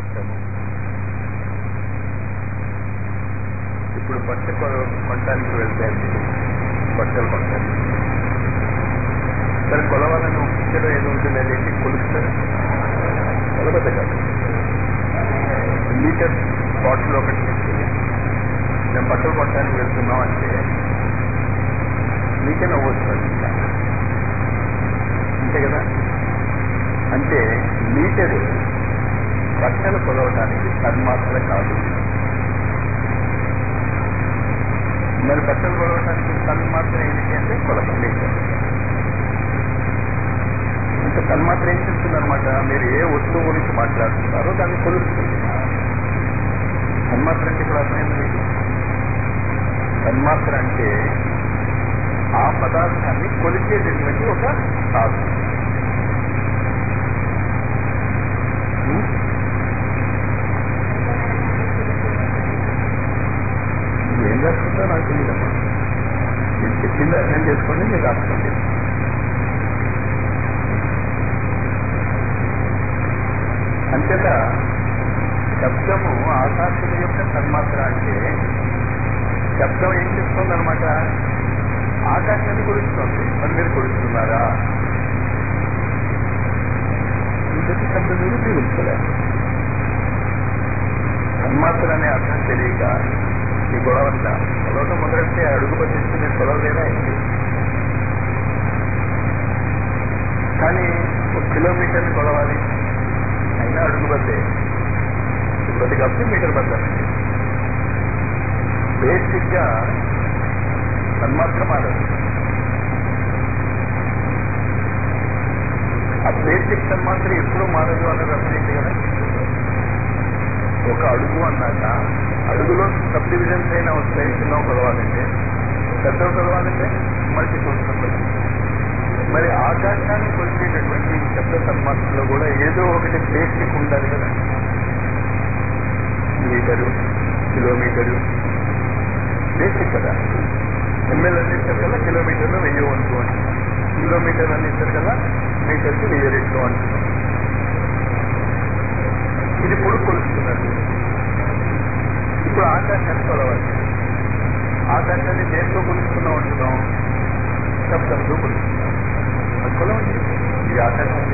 శబ్దము ఇప్పుడు బట్ట కొ- కొనడానికి వెళ్తే బట్టలు కొనడానికి సరే కొలవాలని పిక్చర్ ఏది ఉంటుంది అనేది కొలుస్తారు కొలబద్ద కాదు లీటర్ బాటిల్ ఒకటి తీసుకుని మేము బట్టలు కొట్టడానికి వెళ్తున్నాం అంటే మీకే నవ్వు వస్తుంది అంతే కదా అంటే లీటరు బట్టలు కొలవడానికి తన్మాత్ర కాదు మరి బట్టలు కొలవడానికి తన్మాత్ర ఏంటి అంటే కొలత లీటర్ ఇంత తన్మాత్ర ఏం చెప్తుందనమాట మీరు ఏ వస్తువు గురించి మాట్లాడుతున్నారో దాన్ని కొలుస్తుంది తన్మాత్ర అంటే ఇక్కడ అర్థమైంది మీకు తన్మాత్ర అంటే ఆ పదార్థాన్ని కొలిచేటటువంటి ఒక సాధనం ఉం? నువ్వు ఏం రాసుకుంటా నాకు తెలియదమ్మా నేను చెప్పింది అర్థం చేసుకోండి మీరు రాసుకోండి అంతేత శబ్దము ఆకాశం యొక్క తన్మాత్ర అంటే శబ్దం ఏం చెప్తుంది అనమాట ఆకాశాన్ని కొలుస్తుంది మరి మీరు కొలుస్తున్నారా ఇంతటి శబ్దం మీరు ఉపయోగించలేదు తన్మాత్ర అనే అర్థం తెలియక ఈ గొడవంత కొలవటం మొదలెడితే అడుగు పట్టించి నేను కొలవలేదా ఏంటి కానీ ఒక కిలోమీటర్ని కొలవాలి అయినా అడుగు బద్దే ప్రతి కాబట్టి మీటర్ బద్దండి బేసిక్ గా తన్మాత్ర మారదు ఆ బేసిక్ తన్మాత్ర ఎప్పుడు మారదు అన్నది అర్థమైంది కదా ఒక అడుగు అన్నాక అడుగులో సబ్ డివిజన్స్ అయినా వస్తాయి చిన్న కొలవాలంటే పెద్ద కొలవాలంటే మల్టిపుల్స్ ఉంటుంది మరి ఆకాశాన్ని కొలిచేటటువంటి ఈ శబ్ద తన్మాత్రలో కూడా ఏదో ఒకటి బేసిక్ ఉండాలి కదా మీటరు కిలోమీటరు బేసిక్ కదా ఎంఎల్ అందిస్తారు కదా కిలోమీటర్లో వెయ్యి వంతు అంటున్నాం కిలోమీటర్ అందిస్తారు కదా మీటర్కి వెయ్యి రెట్లు అంటున్నాం ఇది ఇప్పుడు కొలుస్తున్నారు ఇప్పుడు ఆకాశాన్ని కొలవాలి ఆకాశాన్ని దేంతో కొలుస్తున్నాం అంటున్నాం శబ్దంతో కొలుస్తున్నాం అది కొలవండి ఇది ఆకాశం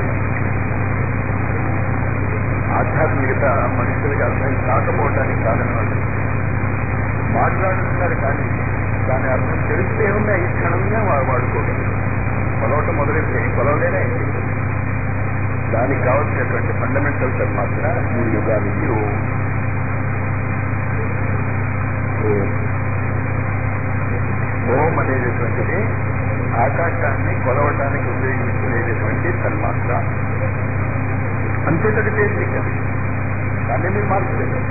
ఆధ్యాత్మికత మనుషులకి అర్థం కాకపోవటానికి కారణం అది మాట్లాడుతున్నారు కానీ దాని అర్థం తెలిస్తే ఉన్న ఈ క్షణంగా వాడు వాడుకోగలరు కొలవటం మొదలైతే కొలవలేనే అయింది దానికి కావాల్సినటువంటి ఫండమెంటల్స్ మాత్రం ఈ యుగానికి ఓం. ఓం. ఓం అనేటటువంటిది ఆకాశాన్ని కొలవటానికి ఉపయోగించుకునేటటువంటి తన్మాత్ర అంతేతది బేసిక్ అది కానీ మీరు మార్చలేదు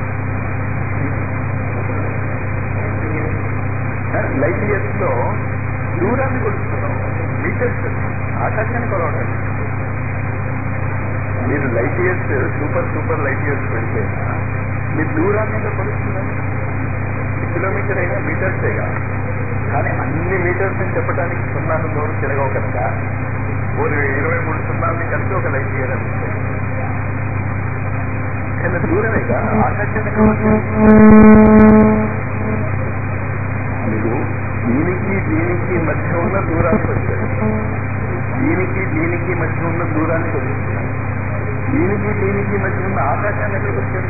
లైట్ ఇయర్స్ లో దూరాన్ని కొలుస్తున్నాం మీటర్స్ ఆకాశాన్ని కొలవటం మీరు light years super super light years పెడితే మీరు దూరాన్ని ఇంకా కొలుస్తున్నారు కిలోమీటర్ అయినా మీటర్సేగా కానీ అన్ని మీటర్స్ అని చెప్పడానికి సున్నాలు నోరు తిరగవు కనుక ఓ ఇరవై మూడు సున్నాలని కలిసి ఒక లైట్ ఇయర్ అనిపిస్తాయి కానీ దూరమేగా ఆకాశాన్ని మీరు దీనికి దీనికి మధ్య ఉన్న దూరాన్ని వచ్చారు దీనికి దీనికి మధ్య ఉన్న దూరాన్ని కొలుస్తున్నారు దీనికి దీనికి మధ్య ఉన్న ఆకాశాన్ని ఎక్కడికి వచ్చారు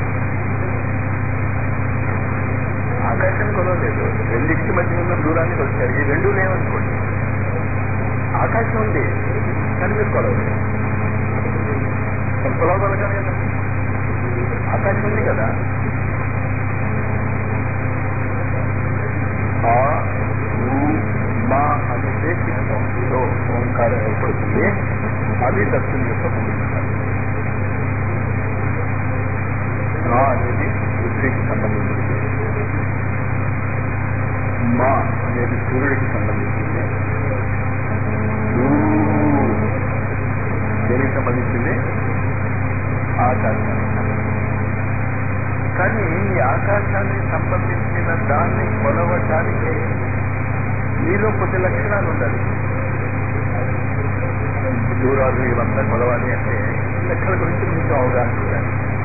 ఆకాశం కొలవలేదు రెండింటికి మధ్య ఉన్న దూరాన్ని కొలిచారు ఈ రెండు లేవనుకోండి ఆకాశం ఉంది కానీ మీరు కొలవలేదు మరి కొలవగలగాలి కదా ఆకాశం ఉంది కదా ఆ ఊ, మా అనే బేసిక్ సౌండ్లో ఓంకారం ఏర్పడుతుంది అది దక్షిణ యొక్క భూమిస్తారు రా అనేది పృథ్వీకి సంబంధించింది మా అనేది సూర్యుడికి సంబంధించింది ఊ దేనికి సంబంధించింది ఆకాశానికి సంబంధించింది కానీ ఈ ఆకాశానికి సంబంధించిన దాన్ని కొలవటానికి మీలో కొద్ది లక్షణాలు ఉండాలి దూరాలు ఇవంతా కొలవాలి అంటే లెక్కల గురించి మీకు అవగాహన ఉండాలి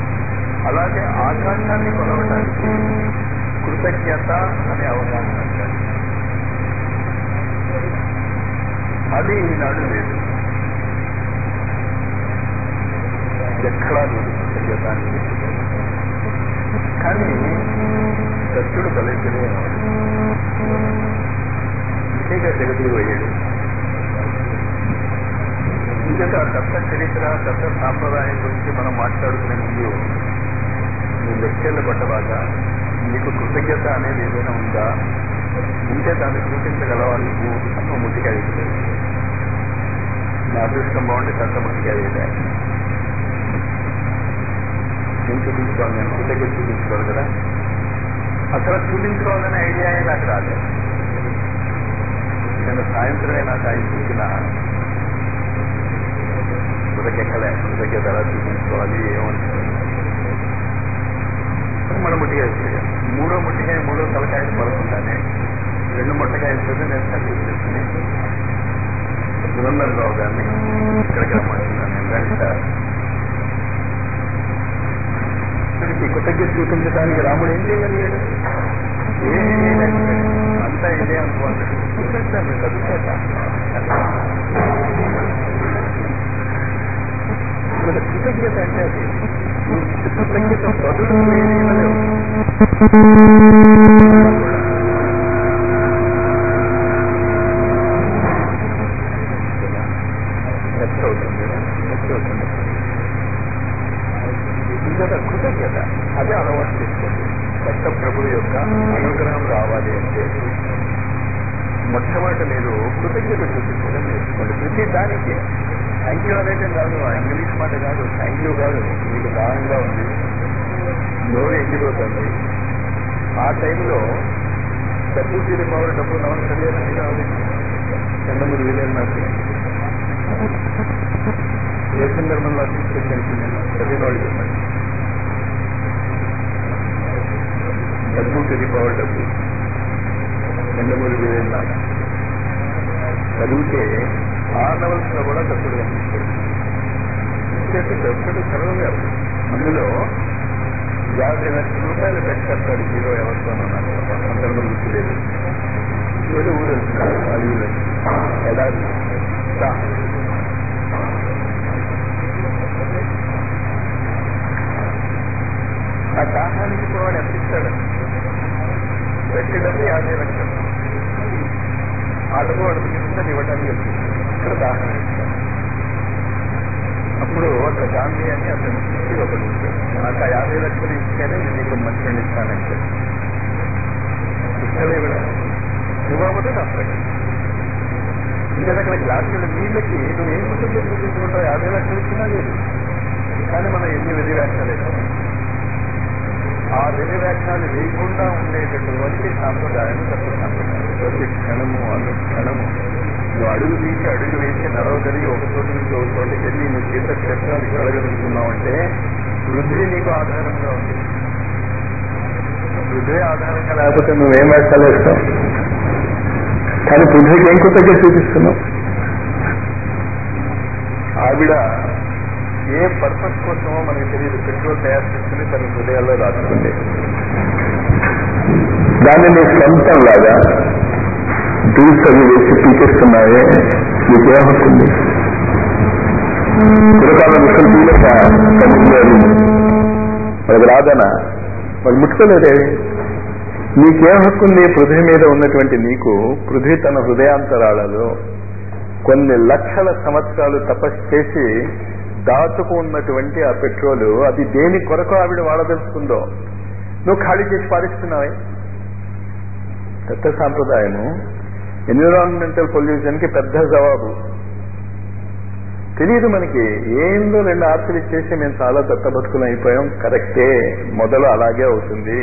అలాగే ఆకాశాన్ని కొలవడానికి కృతజ్ఞత అనే అవగాహన ఉండాలి అది ఈనాడు లేదు ఎక్కడా లేదు కృతజ్ఞత అని కానీ దత్తుడు బలైతేనే విజయగా జగదుడు అయ్యాడు ఇంకా దత్త చరిత్ర దత్త సాంప్రదాయం గురించి మనం మాట్లాడుకునే ముందు నువ్వు లెక్కలు పట్టబాగా నీకు కృతజ్ఞత అనేది ఏదైనా ఉందా ఉంటే దాన్ని చూపించగలవా నువ్వు అన్న ముట్టికాయ వేయలేదు నా అదృష్టం బాగుంటే దత్త ముట్టికాయ వేయలే నేను చూపించుకోవాలి నేను కృతజ్ఞత చూపించుకోవాలి కదా అసలు చూపించుకోవాలనే ఐడియా నాకు రాలేదు నేను సాయంత్రమే నాకు ఆయన చూసిన కృతజ్ఞతలే కృతజ్ఞత ఎలా చూపించుకోవాలి ఏమంటుంది మన ముట్టిగా వేసేది మూడో ముట్టికాయ మూడో తలకాయ పడుతుందానే రెండు ముట్టకాయలు చూసి నేను సర్వీస్ చేసుకుని సురేందర్ రావు గారిని ఇక్కడికి రమ్మంటున్నాను నేను రండి సార్ ఇక్కడికి కృతజ్ఞత చూపించడానికి రాముడు ఏం చేయగలిగాడు ఏమీ చేయలేకపోయాడు. అంతా ఇదే అనుకోవాలి చూపించాను చదువుతాక ఇక్కడ కృతజ్ఞత అంటే అది నువ్వు కృతజ్ఞత బదులు ఏమీ ఇవ్వలేవు. ఖర్చు అవుతుంది ఖర్చు అవుతుంది ఇంకా కృతజ్ఞత అదే అలవాటు చేసుకోండి దత్త ప్రభు యొక్క అనుగ్రహం రావాలి అంటే మొట్టమొదటి మీరు కృతజ్ఞత చూపించడం నేర్చుకోండి ప్రతి దానికి థ్యాంక్ యూ అనేది కాదు ఆ ఇంగ్లీష్ మాట కాదు థ్యాంక్ యూ కాదు మీకు దాహంగా ఉంది నోరు ఎండిపోతుంది ఆ టైంలో డబ్బు తీరి పవర్ డబ్బు నమస్కారం కావాలి చంద్రమూరి వీలేదు నాకు ఏ సందర్భంలో తీసుకొచ్చి చదివిన వాళ్ళు చెప్పండి డబ్బు తిరిగి పవర్ డబ్బు చంద్రమూరి వీలేదు నాకు చదివితే ఆ నవల్స్ లో కూడా దత్తుడు కనిపిస్తాడు చేస్తే దత్తుడు చదవగారు అందులో యాభై లక్షల రూపాయలు పెట్టేస్తాడు హీరో ఎవరితోనన్నారు అందరిలో గుర్తులేదు ఏదో ఊరు వెళ్తున్నాడు అడవిలో ఎడారి దా. ఆ దాహానికి పోవాడు ఎంత ఇస్తాడు పెట్టడం యాభై లక్షలు ఆ డబ్బు వాడు తీసుకుంటే ఇవ్వడానికి వెళ్తుంది ఇక్కడ దాహం ఇస్తాడు అప్పుడు అక్కడ గాంధీ అని అతను చూసి ఒకడు ఉంటాడు. నాకు ఆ యాభై లక్షలు ఇస్తేనే నేను నీకు మంచిగా ఇస్తానంటే ఇక్కడ ఇవ్వడం ఇవ్వకపోతే నష్టం ఇంకా అక్కడ గ్లాసులు నీళ్ళకి నువ్వు ఏం కుటుంబం చూపించుకుంటావు యాభై లక్షలు ఇచ్చినా లేదు కానీ మనం ఎన్ని వెలి వ్యాఖ్యలు వేసాం ఆ వెలి వ్యాఖ్యలు వేయకుండా ఉండేటటువంటి సాంప్రదాయం తప్పు సాంప్రదాయం ప్రతి క్షణము అను క్షణము నువ్వు అడుగు తీసి అడుగు వేసి నడవగలిగి ఒక చోటు నుంచి ఒక చోటుకి వెళ్ళి నువ్వు చేత క్షేత్రానికి వెళ్ళగలుగుతున్నావు అంటే వృద్ధి నీకు ఆధారంగా ఉంది పృథ్వీ ఆధారంగా లేకపోతే నువ్వేం వేషాలు వేస్తావు కానీ పృథ్వీకి ఏం కొత్తగా చూపిస్తున్నావు ఆవిడ ఏ పర్పస్ కోసమో మనకి తెలియదు పెట్రోల్ తయారు చేసుకుని తన హృదయాల్లో రాసుకుంది దాన్ని నీ సొంతం లాగా బిల్స్ అవి వేసి పీకేస్తున్నావే నీకేం హక్కుంది కురకాల ముసలి తీయక వాళ్ళకి రాదనా వాళ్ళు ముట్టుకోలేదే నీకేం హక్కుంది పృథ్వీ మీద ఉన్నటువంటి నీకు పృథ్వీ తన హృదయాంతరాలలో కొన్ని లక్షల సంవత్సరాలు తపస్సు చేసి దాచుకు ఉన్నటువంటి ఆ పెట్రోలు అది దేని కొరకు ఆవిడ వాడదలుచుకుందో నువ్వు ఖాళీ చేసి పారిస్తున్నావే దత్త సాంప్రదాయము ఎన్విరాన్మెంటల్ పొల్యూషన్ కి పెద్ద జవాబు తెలియదు మనకి ఏందో రెండు ఆర్తులు ఇచ్చేసి మేము చాలా దత్త బతుకులు అయిపోయాం కరెక్టే మొదలు అలాగే అవుతుంది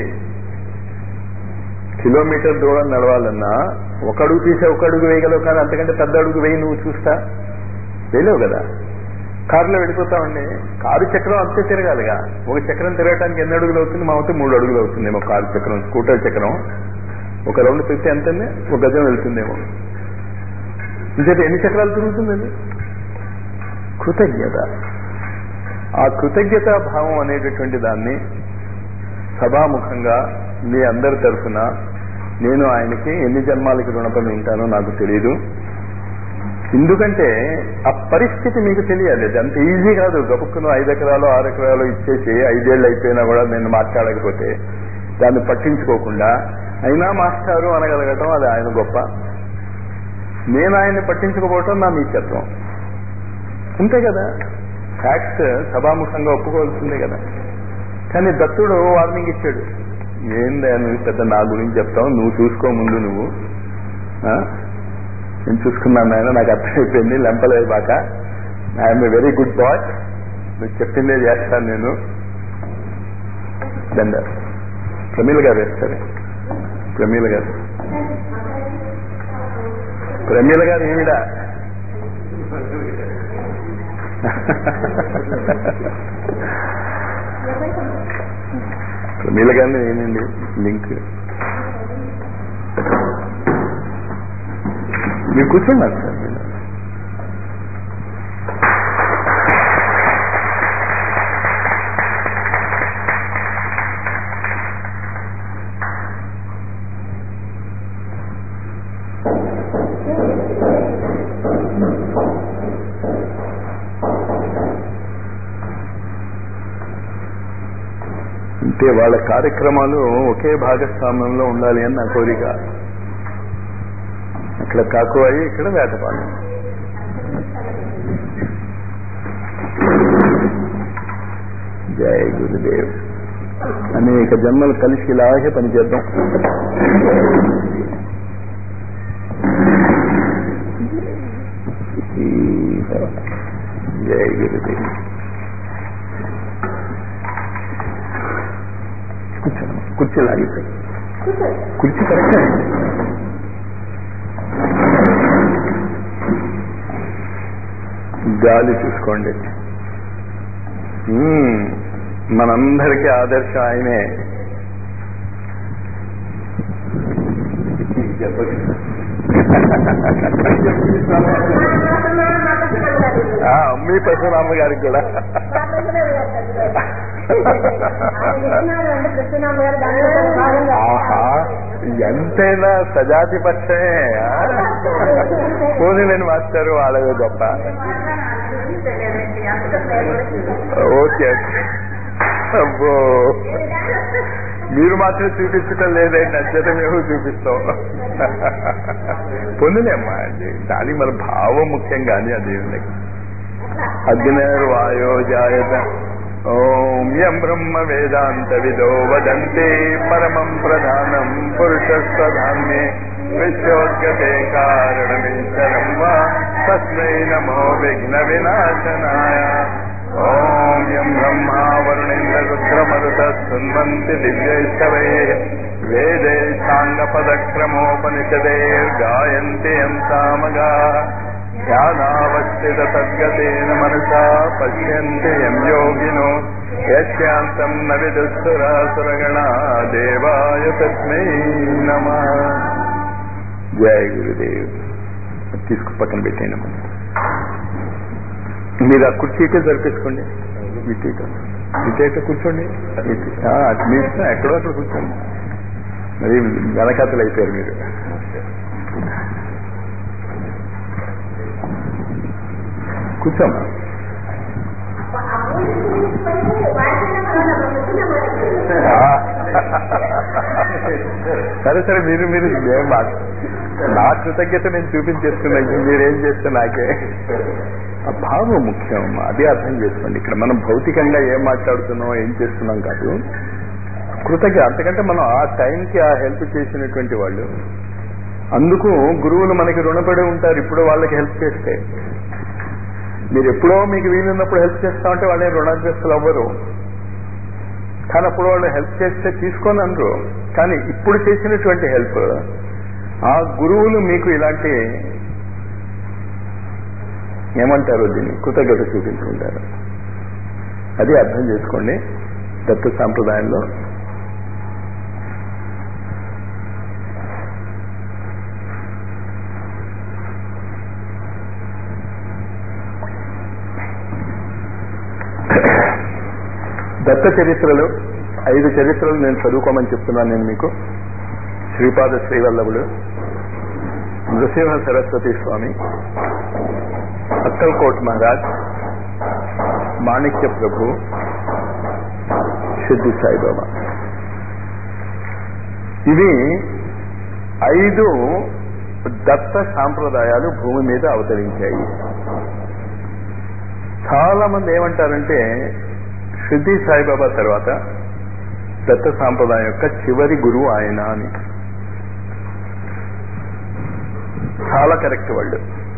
కిలోమీటర్ దూరం నడవాలన్నా ఒక అడుగు తీసే ఒక అడుగు వేయగలవు కానీ అంతకంటే పెద్ద అడుగు వేయి నువ్వు చూస్తా వేయలేవు కదా కారులో వెళ్ళిపోతామండి కారు చక్రం అంతే తిరగాలిగా ఒక చక్రం తిరగడానికి ఎన్ని అడుగులు అవుతుంది మా అవుతే మూడు అడుగులు అవుతుందేమో కారు చక్రం స్కూటర్ చక్రం ఒక రౌండ్ తిరిగితే ఎంతండి ఒక గజం వెళ్తుందేమో ఇంకైతే ఎన్ని చక్రాలు తిరుగుతుంది కృతజ్ఞత ఆ కృతజ్ఞతా భావం అనేటటువంటి దాన్ని సభాముఖంగా మీ అందరి తరఫున నేను ఆయనకి ఎన్ని జన్మాలకి రుణపడి ఉంటానో నాకు తెలియదు ఎందుకంటే ఆ పరిస్థితి మీకు తెలియాలి అది అంత ఈజీ కాదు గబుక్కును ఐదు ఎకరాలు ఆరు ఎకరాలు ఇచ్చేసి ఐదేళ్ళు అయిపోయినా కూడా నేను మాట్లాడకపోతే దాన్ని పట్టించుకోకుండా అయినా మాస్టారు అనగలగటం అది ఆయన గొప్ప నేను ఆయన్ని పట్టించుకోపోవటం నా మీచత్వం అంతే కదా ఫ్యాక్ట్ సభాముఖంగా ఒప్పుకోవాల్సిందే కదా కానీ దత్తుడు వార్నింగ్ ఇచ్చాడు ఏందా నువ్వు పెద్ద నా గురించి చెప్తావు నువ్వు చూసుకో ముందు నువ్వు ఆ? నేను చూసుకున్నాను ఆయన నాకు అర్థమైపోయింది లెంపలేదు బాక I'm a very good boy నువ్వు చెప్పిందే చేస్తాను నేను దండ ప్రమీల గారు వేస్తారు ప్రమీల గారు ప్రమీల గారు ఈవిడ ప్రమీల గారిని ఏనండి లింక్ మీరు కూర్చున్నారు సార్ మీరు అంటే వాళ్ళ కార్యక్రమాలు ఒకే భాగస్వామ్యంలో ఉండాలి అని నా కోరిక అక్కడ కాకువాయి ఇక్కడ వేటపాలెం జై గురుదేవ్ అనేక జన్మలు కలిసి ఇలాగే పనిచేద్దాం జై గురుదేవ్ కూర్చోండి కుర్చీ లాగిపోయి కుర్చీ కరెక్టే గాలి చూసుకోండి మ్మ్. మనందరికీ ఆదర్శం ఆయనే ఆ, మీ పరశురామ గారికి కూడా ఆహా ఎంతైనా సజాతి పక్షమే ఆ? పోనీ నేను మాస్టారు వాళ్ళదే గొప్ప ఓకే అబ్బో మీరు మాత్రం చూపించటం లేదండి అంచేత మేము చూపిస్తాం పొందిలేమ్మా దాని మన భావం ముఖ్యం కానీ అది అగ్నిర్వాయో జాయత ఓం యం బ్రహ్మ వేదాంత విదో వదంతే పరమం ప్రధానం పురుషస్వధాన్యే విశ్వోద్గతే కారణమీశ్వరం వా తస్మై నమో విఘ్న వినాశనాయ ఓం యం బ్రహ్మా వరుణేంద్ర రుద్రమరుత సున్వంతి దివ్యైస్తవై వేదే సాంగపదక్రమోపనిషదేర్గాయంతి యం సామగా ధ్యానావస్థిత సద్గతేన మనసా పశ్యంతి యం యోగినో యశాంతం న విదుస్తురాసురగణా దేవాయ తస్మై నమ జయ గురుదేవ్ తీసుకు పక్కన పెట్టేయనమ్మా మీరు ఆ కుర్చీకే జరిపేసుకోండి ఇటు ఇటు ఇటు ఇటు కూర్చోండి ఇటు. ఆ, అటు మీ ఇష్టం ఎక్కడో అక్కడ కూర్చోండి మరి వెనకాతలు అయిపోయారు మీరు కూర్చోమ్మా ఆ. సరే సరే మీరు మీరు ఏం మాట నా కృతజ్ఞత నేను చూపించేస్తున్నా ఇప్పుడు మీరేం చేస్తే నాకే ఆ భావం ముఖ్యం అది అర్థం చేసుకోండి ఇక్కడ మనం భౌతికంగా ఏం మాట్లాడుతున్నాం ఏం చేస్తున్నాం కాదు కృతజ్ఞ అంతకంటే మనం ఆ టైంకి ఆ హెల్ప్ చేసినటువంటి వాళ్ళు అందుకు గురువులు మనకి రుణపడి ఉంటారు ఇప్పుడు వాళ్ళకి హెల్ప్ చేస్తే మీరు ఎప్పుడో మీకు వీలున్నప్పుడు హెల్ప్ చేస్తామంటే వాళ్ళే రుణగ్రస్తులు అవ్వరు కానీ అప్పుడు వాళ్ళు హెల్ప్ చేస్తే తీసుకొని అనరు కానీ ఇప్పుడు చేసినటువంటి హెల్ప్ ఆ గురువులు మీకు ఇలాంటి ఏమంటారు దీన్ని కృతజ్ఞత చూపించుకుంటారు అది అర్థం చేసుకోండి దత్త సాంప్రదాయంలో దత్త చరిత్రలు ఐదు చరిత్రలు నేను చదువుకోమని చెప్తున్నాను నేను మీకు శ్రీపాద శ్రీవల్లభుడు నృసింహ సరస్వతి స్వామి అక్కల్కోట్ మహారాజ్ మాణిక్య ప్రభు సిద్ధి సాయిబాబా ఇవి ఐదు దత్త సాంప్రదాయాలు భూమి మీద అవతరించాయి చాలా మంది ఏమంటారంటే సిద్ధి సాయిబాబా తర్వాత దత్త సాంప్రదాయం యొక్క చివరి గురువు ఆయన అని చాలా కరెక్ట్ వాళ్ళు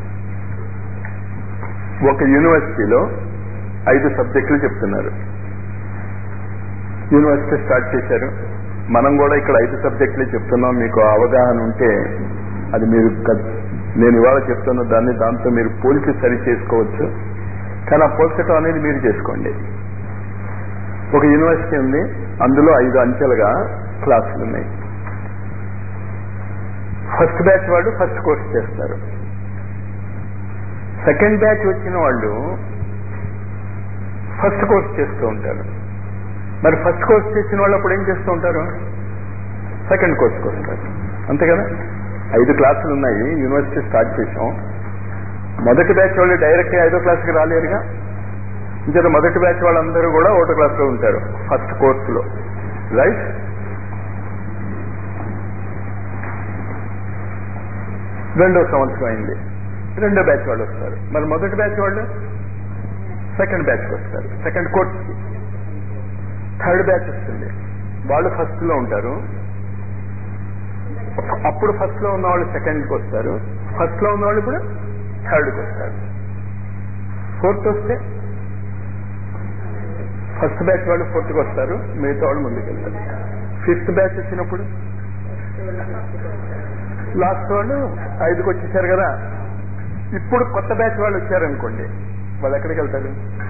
ఒక యూనివర్సిటీలో ఐదు సబ్జెక్టులు చెప్తున్నారు యూనివర్సిటీ స్టార్ట్ చేశారు మనం కూడా ఇక్కడ ఐదు సబ్జెక్టులే చెప్తున్నాం మీకు అవగాహన ఉంటే అది మీరు నేను ఇవాళ చెప్తున్న దాన్ని దాంతో మీరు పోల్చి సరి చేసుకోవచ్చు కానీ ఆ పోల్చడం అనేది మీరు చేసుకోండి ఒక యూనివర్సిటీ ఉంది అందులో ఐదు అంచెలుగా క్లాసులు ఉన్నాయి ఫస్ట్ బ్యాచ్ వాళ్ళు ఫస్ట్ కోర్స్ చేస్తారు సెకండ్ బ్యాచ్ వచ్చిన వాళ్ళు ఫస్ట్ కోర్స్ చేస్తూ ఉంటారు మరి ఫస్ట్ కోర్స్ చేసిన వాళ్ళు అప్పుడు ఏం చేస్తూ ఉంటారు సెకండ్ కోర్స్కి వస్తారు అంతే కదా ఐదు క్లాసులు ఉన్నాయి యూనివర్సిటీ స్టార్ట్ చేసాం మొదటి బ్యాచ్ వాళ్ళు డైరెక్ట్గా ఐదో క్లాస్కి రాలేరుగా ఇంకా మొదటి బ్యాచ్ వాళ్ళందరూ కూడా ఒకటో క్లాస్లో ఉంటారు ఫస్ట్ కోర్సులో రైట్ రెండో సంవత్సరం అయింది రెండో బ్యాచ్ వాళ్ళు వస్తారు మరి మొదటి బ్యాచ్ వాళ్ళు సెకండ్ బ్యాచ్కి వస్తారు సెకండ్ కోర్స్కి థర్డ్ బ్యాచ్ వస్తుంది వాళ్ళు ఫస్ట్ లో ఉంటారు అప్పుడు ఫస్ట్ లో ఉన్న వాళ్ళు సెకండ్కి వస్తారు ఫస్ట్ లో ఉన్న వాళ్ళు ఇప్పుడు థర్డ్కి వస్తారు ఫోర్త్ వస్తే ఫస్ట్ బ్యాచ్ వాళ్ళు ఫోర్త్కి వస్తారు మిగతా వాళ్ళు ముందుకు వెళ్తారు ఫిఫ్త్ బ్యాచ్ వచ్చినప్పుడు లాస్ట్ వాళ్ళు ఐదుకి వచ్చేసారు కదా ఇప్పుడు కొత్త బ్యాచ్ వాళ్ళు వచ్చారనుకోండి వాళ్ళు ఎక్కడికి వెళ్తారు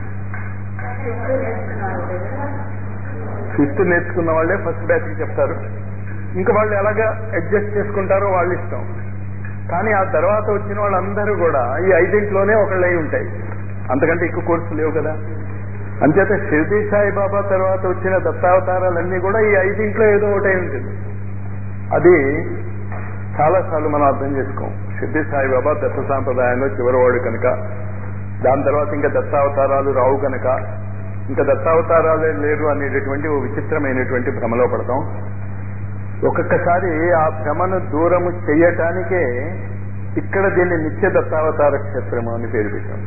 ఫిఫ్త్ నేర్చుకున్న వాళ్ళే ఫస్ట్ బ్యాచ్కి చెప్తారు ఇంకా వాళ్ళు ఎలాగా అడ్జస్ట్ చేసుకుంటారో వాళ్ళ ఇష్టం కానీ ఆ తర్వాత వచ్చిన వాళ్ళందరూ కూడా ఈ ఐదింట్లోనే ఒకళ్ళై ఉంటాయి అంతకంటే ఎక్కువ కోర్సు లేవు కదా అంచేత షిర్దీ సాయిబాబా తర్వాత వచ్చిన దత్తావతారాలన్నీ కూడా ఈ ఐదింట్లో ఏదో ఒకటై ఉంటుంది అది చాలాసార్లు మనం అర్థం చేసుకోం సిద్ధి సాయిబాబా దత్త సాంప్రదాయంలో చివరివాడు కనుక దాని తర్వాత ఇంకా దత్తావతారాలు రావు కనుక ఇంకా దత్తావతారాలే లేరు అనేటటువంటి ఓ విచిత్రమైనటువంటి భ్రమలో పడతాం ఒక్కొక్కసారి ఆ భ్రమను దూరము చెయ్యటానికే ఇక్కడ దీన్ని నిత్య దత్తావతార క్షేత్రము అని పేరు పెట్టాం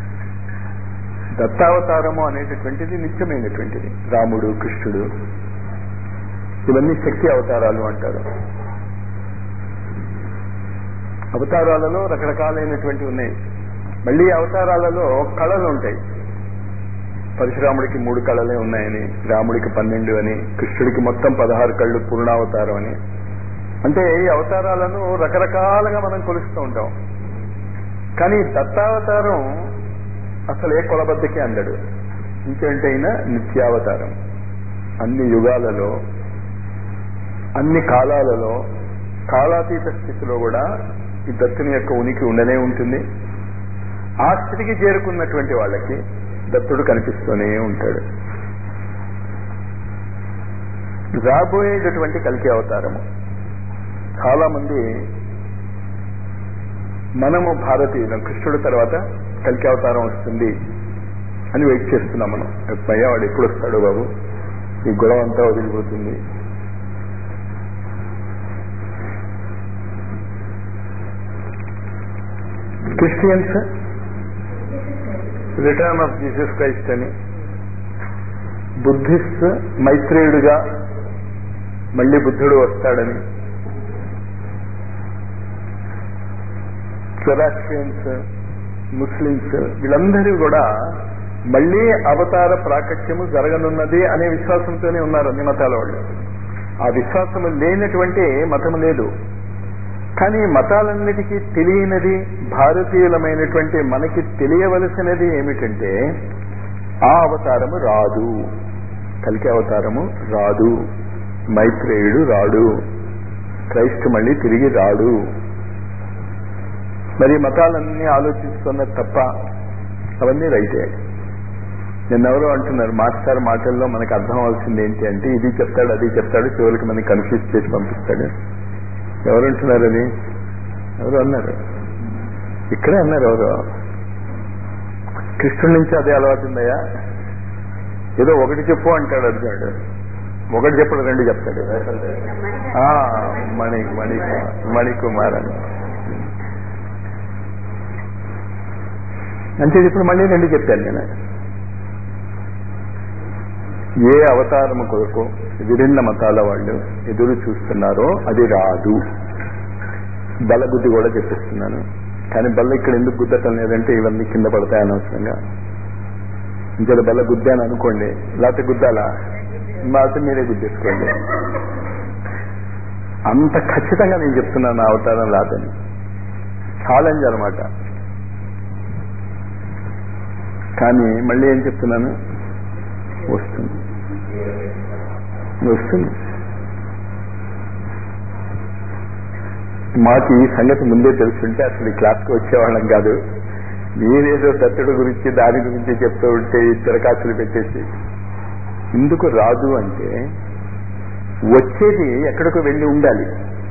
దత్తావతారము అనేటటువంటిది నిత్యమైనటువంటిది రాముడు కృష్ణుడు ఇవన్నీ శక్తి అవతారాలు అంటారు అవతారాలలో రకరకాలైనటువంటి ఉన్నాయి మళ్ళీ అవతారాలలో కళలు ఉంటాయి పరశురాముడికి మూడు కళలే ఉన్నాయని రాముడికి పన్నెండు అని కృష్ణుడికి మొత్తం పదహారు కళ్ళు పూర్ణావతారం అని అంటే ఈ అవతారాలను రకరకాలుగా మనం కొలుస్తూ ఉంటాం కానీ దత్తావతారం అసలు ఏ కొలబద్దకి అందడు ఇంకేంటి అయినా నిత్యావతారం అన్ని యుగాలలో అన్ని కాలాలలో కాలాతీత స్థితిలో కూడా ఈ దత్తుని యొక్క ఉనికి ఉండనే ఉంటుంది ఆ స్థితికి చేరుకున్నటువంటి వాళ్ళకి దత్తుడు కనిపిస్తూనే ఉంటాడు రాబోయేటటువంటి కలికి అవతారము చాలా మంది మనము భారతీయులం కృష్ణుడు తర్వాత కలికి అవతారం వస్తుంది అని వెయిట్ చేస్తున్నాం మనం పైగా వాడు ఎప్పుడు వస్తాడు బాబు ఈ గొడవ అంతా వదిలిపోతుంది Christians return of Jesus Christ అని బుద్ధిస్ట్ మైత్రేయుడుగా మళ్ళీ బుద్ధుడు వస్తాడని జొరాస్ట్రియన్స్ ముస్లిమ్స్ వీళ్ళందరూ కూడా మళ్ళీ అవతార ప్రాకట్యము జరగనున్నది అనే విశ్వాసంతోనే ఉన్నారు అన్ని మతాల వాళ్ళు ఆ విశ్వాసము లేనటువంటి మతం లేదు కానీ మతాలన్నిటికీ తెలియనిది భారతీయులమైనటువంటి మనకి తెలియవలసినది ఏమిటంటే ఆ అవతారము రాదు కలికి అవతారము రాదు మైత్రేయుడు రాడు క్రైస్ట్ మళ్ళీ తిరిగి రాడు మరి మతాలన్నీ ఆలోచిస్తున్న తప్ప అవన్నీ రైతే నిన్నెవరో అంటున్నారు మాస్టర్ మాటల్లో మనకు అర్థం అవ్వాల్సింది ఏంటి అంటే ఇది చెప్తాడు అది చెప్తాడు చివరికి మనకి కన్ఫ్యూజ్ చేసి పంపిస్తాడు ఎవరు అంటున్నారు అది ఎవరు అన్నారు ఇక్కడే అన్నారు ఎవరు కృష్ణుడి నుంచి అదే అలవాటు ఉందయ్యా ఏదో ఒకటి చెప్పు అంటాడు అర్జునుడు ఒకటి చెప్పడు రెండు చెప్తాడు ఆ, మణి మణి మణికుమార్ అని అంటే ఇప్పుడు మళ్ళీ రెండు చెప్పాను నేను ఏ అవతారము కొరకు విభిన్న మతాల వాళ్ళు ఎదురు చూస్తున్నారో అది రాదు బలబుద్ధి కూడా చెప్పిస్తున్నాను కానీ బల్ల ఇక్కడ ఎందుకు గుద్దటం లేదంటే ఇవన్నీ కింద పడతాయి అనవసరంగా ఇంకా బల్ల గుద్దాను అనుకోండి లేకపోతే గుద్దాలా లేకపోతే మీరే గుద్దేసుకోండి అంత ఖచ్చితంగా నేను చెప్తున్నాను నా అవతారం రాదని ఛాలెంజ్ అనమాట కానీ మళ్ళీ ఏం చెప్తున్నాను వస్తుంది వస్తుంది మాకు ఈ సంగతి ముందే తెలుసుంటే అసలు ఈ క్లాస్కి వచ్చేవాళ్ళం కాదు మీరేదో దత్తుడు గురించి దాని గురించి చెప్తూ ఉంటే ఈ తిరకాసులు పెట్టేసి ఎందుకు రాదు అంటే వచ్చేది ఎక్కడికో వెళ్ళి ఉండాలి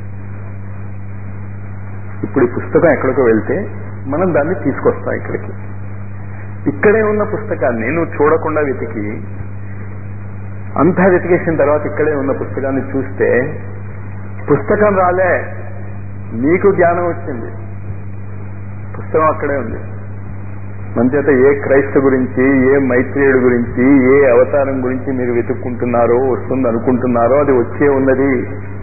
ఇప్పుడు ఈ పుస్తకం ఎక్కడికో వెళ్తే మనం దాన్ని తీసుకొస్తాం ఇక్కడికి ఇక్కడే ఉన్న పుస్తకాన్ని నువ్వు చూడకుండా వెతికి అంతా వెతికేసిన తర్వాత ఇక్కడే ఉన్న పుస్తకాన్ని చూస్తే పుస్తకం రాలే నీకు జ్ఞానం వచ్చింది పుస్తకం అక్కడే ఉంది మన చేత ఏ క్రైస్త గురించి ఏ మైత్రేయుడు గురించి ఏ అవతారం గురించి మీరు వెతుక్కుంటున్నారో వస్తుంది అనుకుంటున్నారో అది వచ్చే ఉన్నది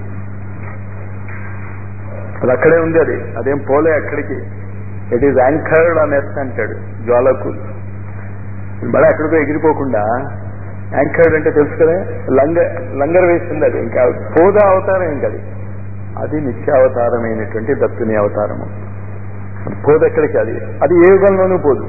అది అక్కడే ఉంది అది అదేం పోలే అక్కడికి ఇట్ ఈజ్ యాంకర్డ్ అని ఎర్త్ అంటాడు జ్వాలకులు బడా ఎక్కడికో ఎగిరిపోకుండా యాంకర్డ్ అంటే తెలుసు కదా లంగ లంగర్ వేసింది అది ఇంకా పోదా అవతారం ఇంకా అది అది నిత్యావతారమైనటువంటి దత్తుని అవతారము పోదు ఎక్కడికి అది అది ఏ యుగంలోనూ పోదు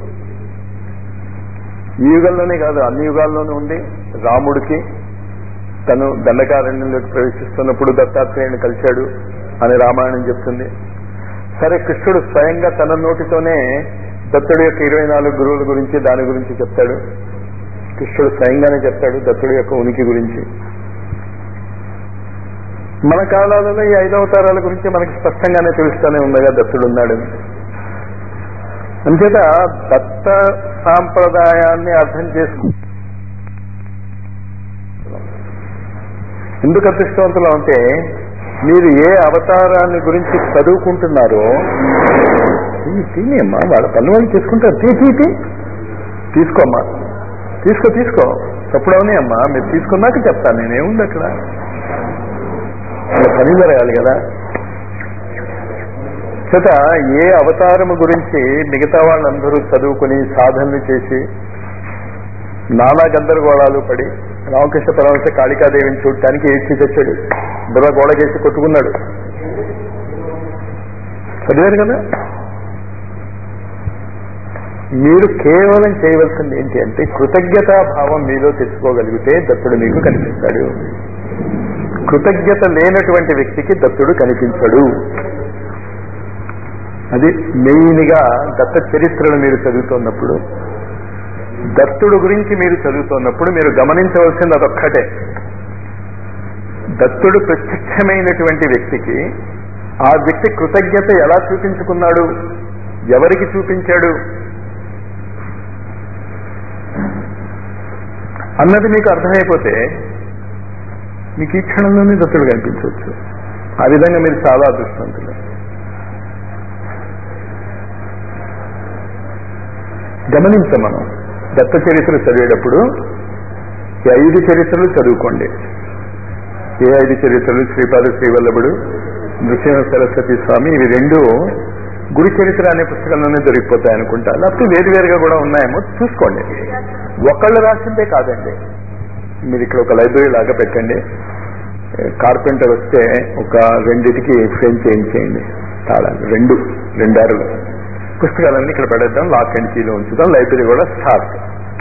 ఈ యుగంలోనే కాదు అన్ని యుగాల్లోనూ ఉంది రాముడికి తను దండకారణ్యంలోకి ప్రవేశిస్తున్నప్పుడు దత్తాత్రేయుని కలిశాడు అని రామాయణం చెప్తుంది సరే కృష్ణుడు స్వయంగా తన నోటితోనే దత్తుడి యొక్క ఇరవై నాలుగు గురువుల గురించి దాని గురించి చెప్తాడు కృష్ణుడు స్వయంగానే చెప్తాడు దత్తుడి యొక్క ఉనికి గురించి మన కాలాలలో ఈ ఐదు అవతారాల గురించి మనకి స్పష్టంగానే తెలుస్తూనే ఉందిగా దత్తుడు ఉన్నాడని అంచేత దత్త సాంప్రదాయాన్ని అర్థం చేసుకు ఎందుకు అదృష్టవంతులు అంటే మీరు ఏ అవతారాన్ని గురించి చదువుకుంటున్నారో తినేమ్మా వాళ్ళ పని వాళ్ళు చేసుకుంటారు తీ తీ తీ తీసుకోమ్మా తీసుకో తీసుకో తప్పుడవనే అమ్మా మీరు తీసుకున్నాక చెప్తాను నేనేముంది అక్కడ అలా పని జరగాలి కదా చేత ఏ అవతారము గురించి మిగతా వాళ్ళందరూ చదువుకుని సాధనలు చేసి నానా గందరగోళాలు పడి రామకృష్ణ పరమశ కాళికాదేవిని చూడటానికి ఏడ్చి తెచ్చాడు బుర్ర గోడకేసి కొట్టుకున్నాడు చదివారు కదా మీరు కేవలం చేయవలసింది ఏంటి అంటే కృతజ్ఞతా భావం మీలో తెచ్చుకోగలిగితే దత్తుడు మీకు కనిపిస్తాడు కృతజ్ఞత లేనటువంటి వ్యక్తికి దత్తుడు కనిపించడు అది మెయిన్గా దత్త చరిత్రను మీరు చదువుతున్నప్పుడు దత్తుడు గురించి మీరు చదువుతున్నప్పుడు మీరు గమనించవలసింది అదొక్కటే దత్తుడు ప్రత్యక్షమైనటువంటి వ్యక్తికి ఆ వ్యక్తి కృతజ్ఞత ఎలా చూపించుకున్నాడు ఎవరికి చూపించాడు అన్నది మీకు అర్థమైపోతే మీకు ఈ క్షణంలోనే దత్తుడు కనిపించవచ్చు ఆ విధంగా మీరు చాలా అదృష్టవంతులు గమనించాం మనం దత్త చరిత్ర చదివేటప్పుడు ఈ ఐదు చరిత్రలు చదువుకోండి ఏ ఐదు చరిత్రలు శ్రీపాద శ్రీవల్లభుడు నృసింహ సరస్వతి స్వామి ఇవి రెండు గురు చరిత్ర అనే పుస్తకంలోనే దొరికిపోతాయి అనుకుంటా లేకపోతే వేరువేరుగా కూడా ఉన్నాయేమో చూసుకోండి ఒకళ్ళు రాసిందే కాదండి మీరు ఇక్కడ ఒక లైబ్రరీ లాగా పెట్టండి కార్పెంటర్ వస్తే ఒక రెండిటికి ఫ్రేమ్ చేయించేయండి తాళాలు రెండు రెండారులు పుస్తకాలన్నీ ఇక్కడ పెడేద్దాం లాక్ అండ్ కీలో ఉంచుదాం లైబ్రరీ కూడా స్టార్ట్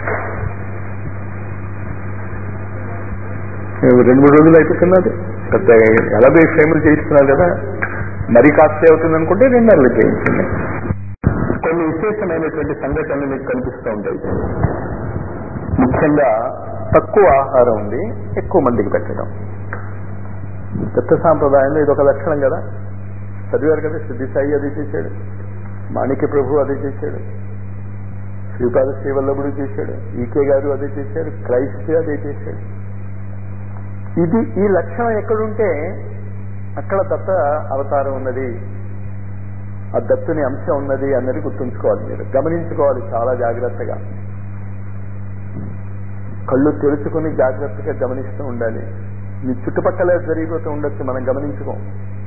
రెండు మూడు రోజులు అయిపోతున్నది పెద్ద ఎనభై ఫ్రేములు చేయిస్తున్నారు కదా మరీ కాస్ట్లీ అవుతుంది అనుకుంటే రెండు నెలలు చేయించండి కొన్ని విశేషమైనటువంటి సంఘటనలు మీకు కనిపిస్తూ ఉంటాయి ముఖ్యంగా తక్కువ ఆహారం ఉంది ఎక్కువ మందికి పెట్టడం దత్త సాంప్రదాయంలో ఇది ఒక లక్షణం కదా చదివారు కదా సిద్ధి సాయి అది చేశాడు మాణిక్య ప్రభు అదే చేశాడు శ్రీపాద శ్రీవల్లభుడు చేశాడు ఈకే గారు అదే చేశారు క్రైస్ట్ అదే చేశాడు ఇది ఈ లక్షణం ఎక్కడుంటే అక్కడ దత్త అవతారం ఉన్నది ఆ దత్తుని అంశం ఉన్నది అన్నది గుర్తుంచుకోవాలి మీరు గమనించుకోవాలి చాలా జాగ్రత్తగా కళ్ళు తెరుచుకుని జాగ్రత్తగా గమనిస్తూ ఉండాలి మీ చుట్టుపక్కల జరిగిపోతూ ఉండొచ్చు మనం గమనించుకోం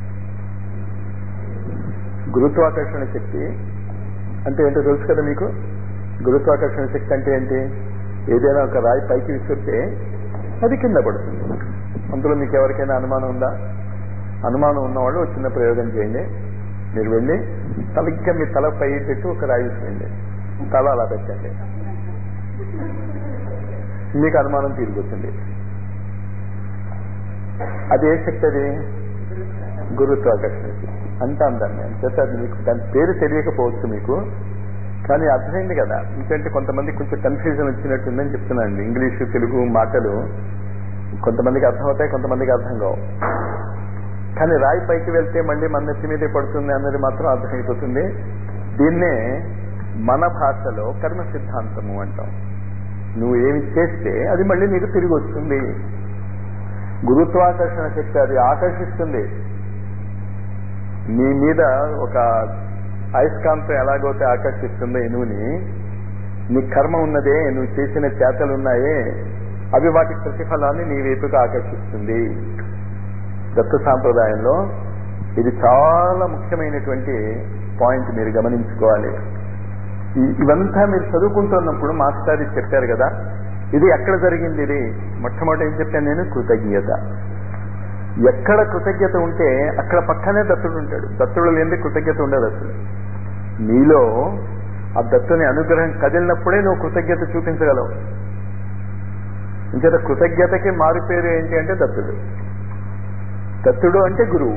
గురుత్వాకర్షణ శక్తి అంటే ఏంటో తెలుసు కదా మీకు గురుత్వాకర్షణ శక్తి అంటే ఏంటి ఏదైనా ఒక రాయి పైకి విసిరితే అది కింద పడుతుంది అందులో మీకు ఎవరికైనా అనుమానం ఉందా అనుమానం ఉన్నవాళ్ళు ఒక చిన్న ప్రయోగం చేయండి మీరు వెళ్ళి తలగ్గా మీ తల పై పెట్టి ఒక రాయి విసిరండి తల అలా పెట్టండి మీకు అనుమానం తీరుకుతుంది అది ఏ శక్తి అది గురుత్వాకర్షణ శక్తి అంటాం దాన్ని అంచేత అది మీకు దాని పేరు తెలియకపోవచ్చు మీకు కానీ అర్థమైంది కదా ఎందుకంటే కొంతమంది కొంచెం కన్ఫ్యూజన్ వచ్చినట్టుందని చెప్తున్నానండి ఇంగ్లీషు తెలుగు మాటలు కొంతమందికి అర్థమవుతాయి కొంతమందికి అర్థం కావు కానీ రాయి పైకి వెళ్తే మళ్ళీ మన నెత్తి మీదే పడుతుంది అన్నది మాత్రం అర్థమైపోతుంది దీన్నే మన భాషలో కర్మ సిద్ధాంతము అంటాం నువ్వు ఏమి చేస్తే అది మళ్ళీ నీకు తిరిగి వస్తుంది గురుత్వాకర్షణ శక్తి అది ఆకర్షిస్తుంది నీ మీద ఒక అయస్కాంతం ఎలాగైతే ఆకర్షిస్తుందో ఇనువుని నీ కర్మ ఉన్నదే నువ్వు చేసిన చేతలు ఉన్నాయే అవి వాటి ప్రతిఫలాన్ని నీ వైపుగా ఆకర్షిస్తుంది దత్త సాంప్రదాయంలో ఇది చాలా ముఖ్యమైనటువంటి పాయింట్ మీరు గమనించుకోవాలి ఈ- ఇవంతా మీరు చదువుకుంటున్నప్పుడు మాస్టర్ ఇది చెప్పారు కదా ఇది ఎక్కడ జరిగింది ఇది మొట్టమొదటి ఏం చెప్పాను నేను కృతజ్ఞత ఎక్కడ కృతజ్ఞత ఉంటే అక్కడ పక్కనే దత్తుడు ఉంటాడు దత్తుడు లేని కృతజ్ఞత ఉండదు అసలు నీలో ఆ దత్తుని అనుగ్రహం కదిలినప్పుడే నువ్వు కృతజ్ఞత చూపించగలవు ఇంకేత కృతజ్ఞతకి మారు పేరు ఏంటి అంటే దత్తుడు దత్తుడు అంటే గురువు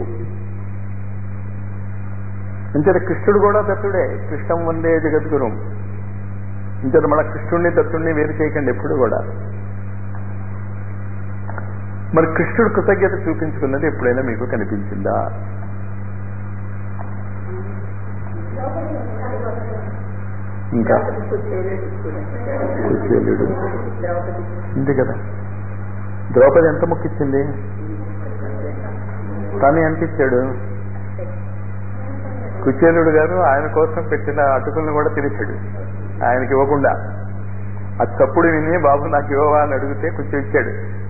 ఇంచేత కృష్ణుడు కూడా దత్తుడే కృష్ణం వందే జగద్గురు ఇంచేత మన కృష్ణుడిని దత్తుడిని వేరు చేయకండి ఎప్పుడు కూడా మరి కృష్ణుడు కృతజ్ఞత చూపించుకున్నది ఎప్పుడైనా మీకు కనిపించిందా ఇంకా కుచేలుడు ఉంది కదా ద్రౌపది ఎంత మొక్కిచ్చింది తను ఎంత ఇచ్చాడు కుచేలుడు గారు ఆయన కోసం పెట్టిన అటుకులను కూడా తినేశాడు ఆయనకి ఇవ్వకుండా ఆ చప్పుడు విని బాబు నాకు ఇవ్వవా అని అడిగితే కొంచెం ఇచ్చాడు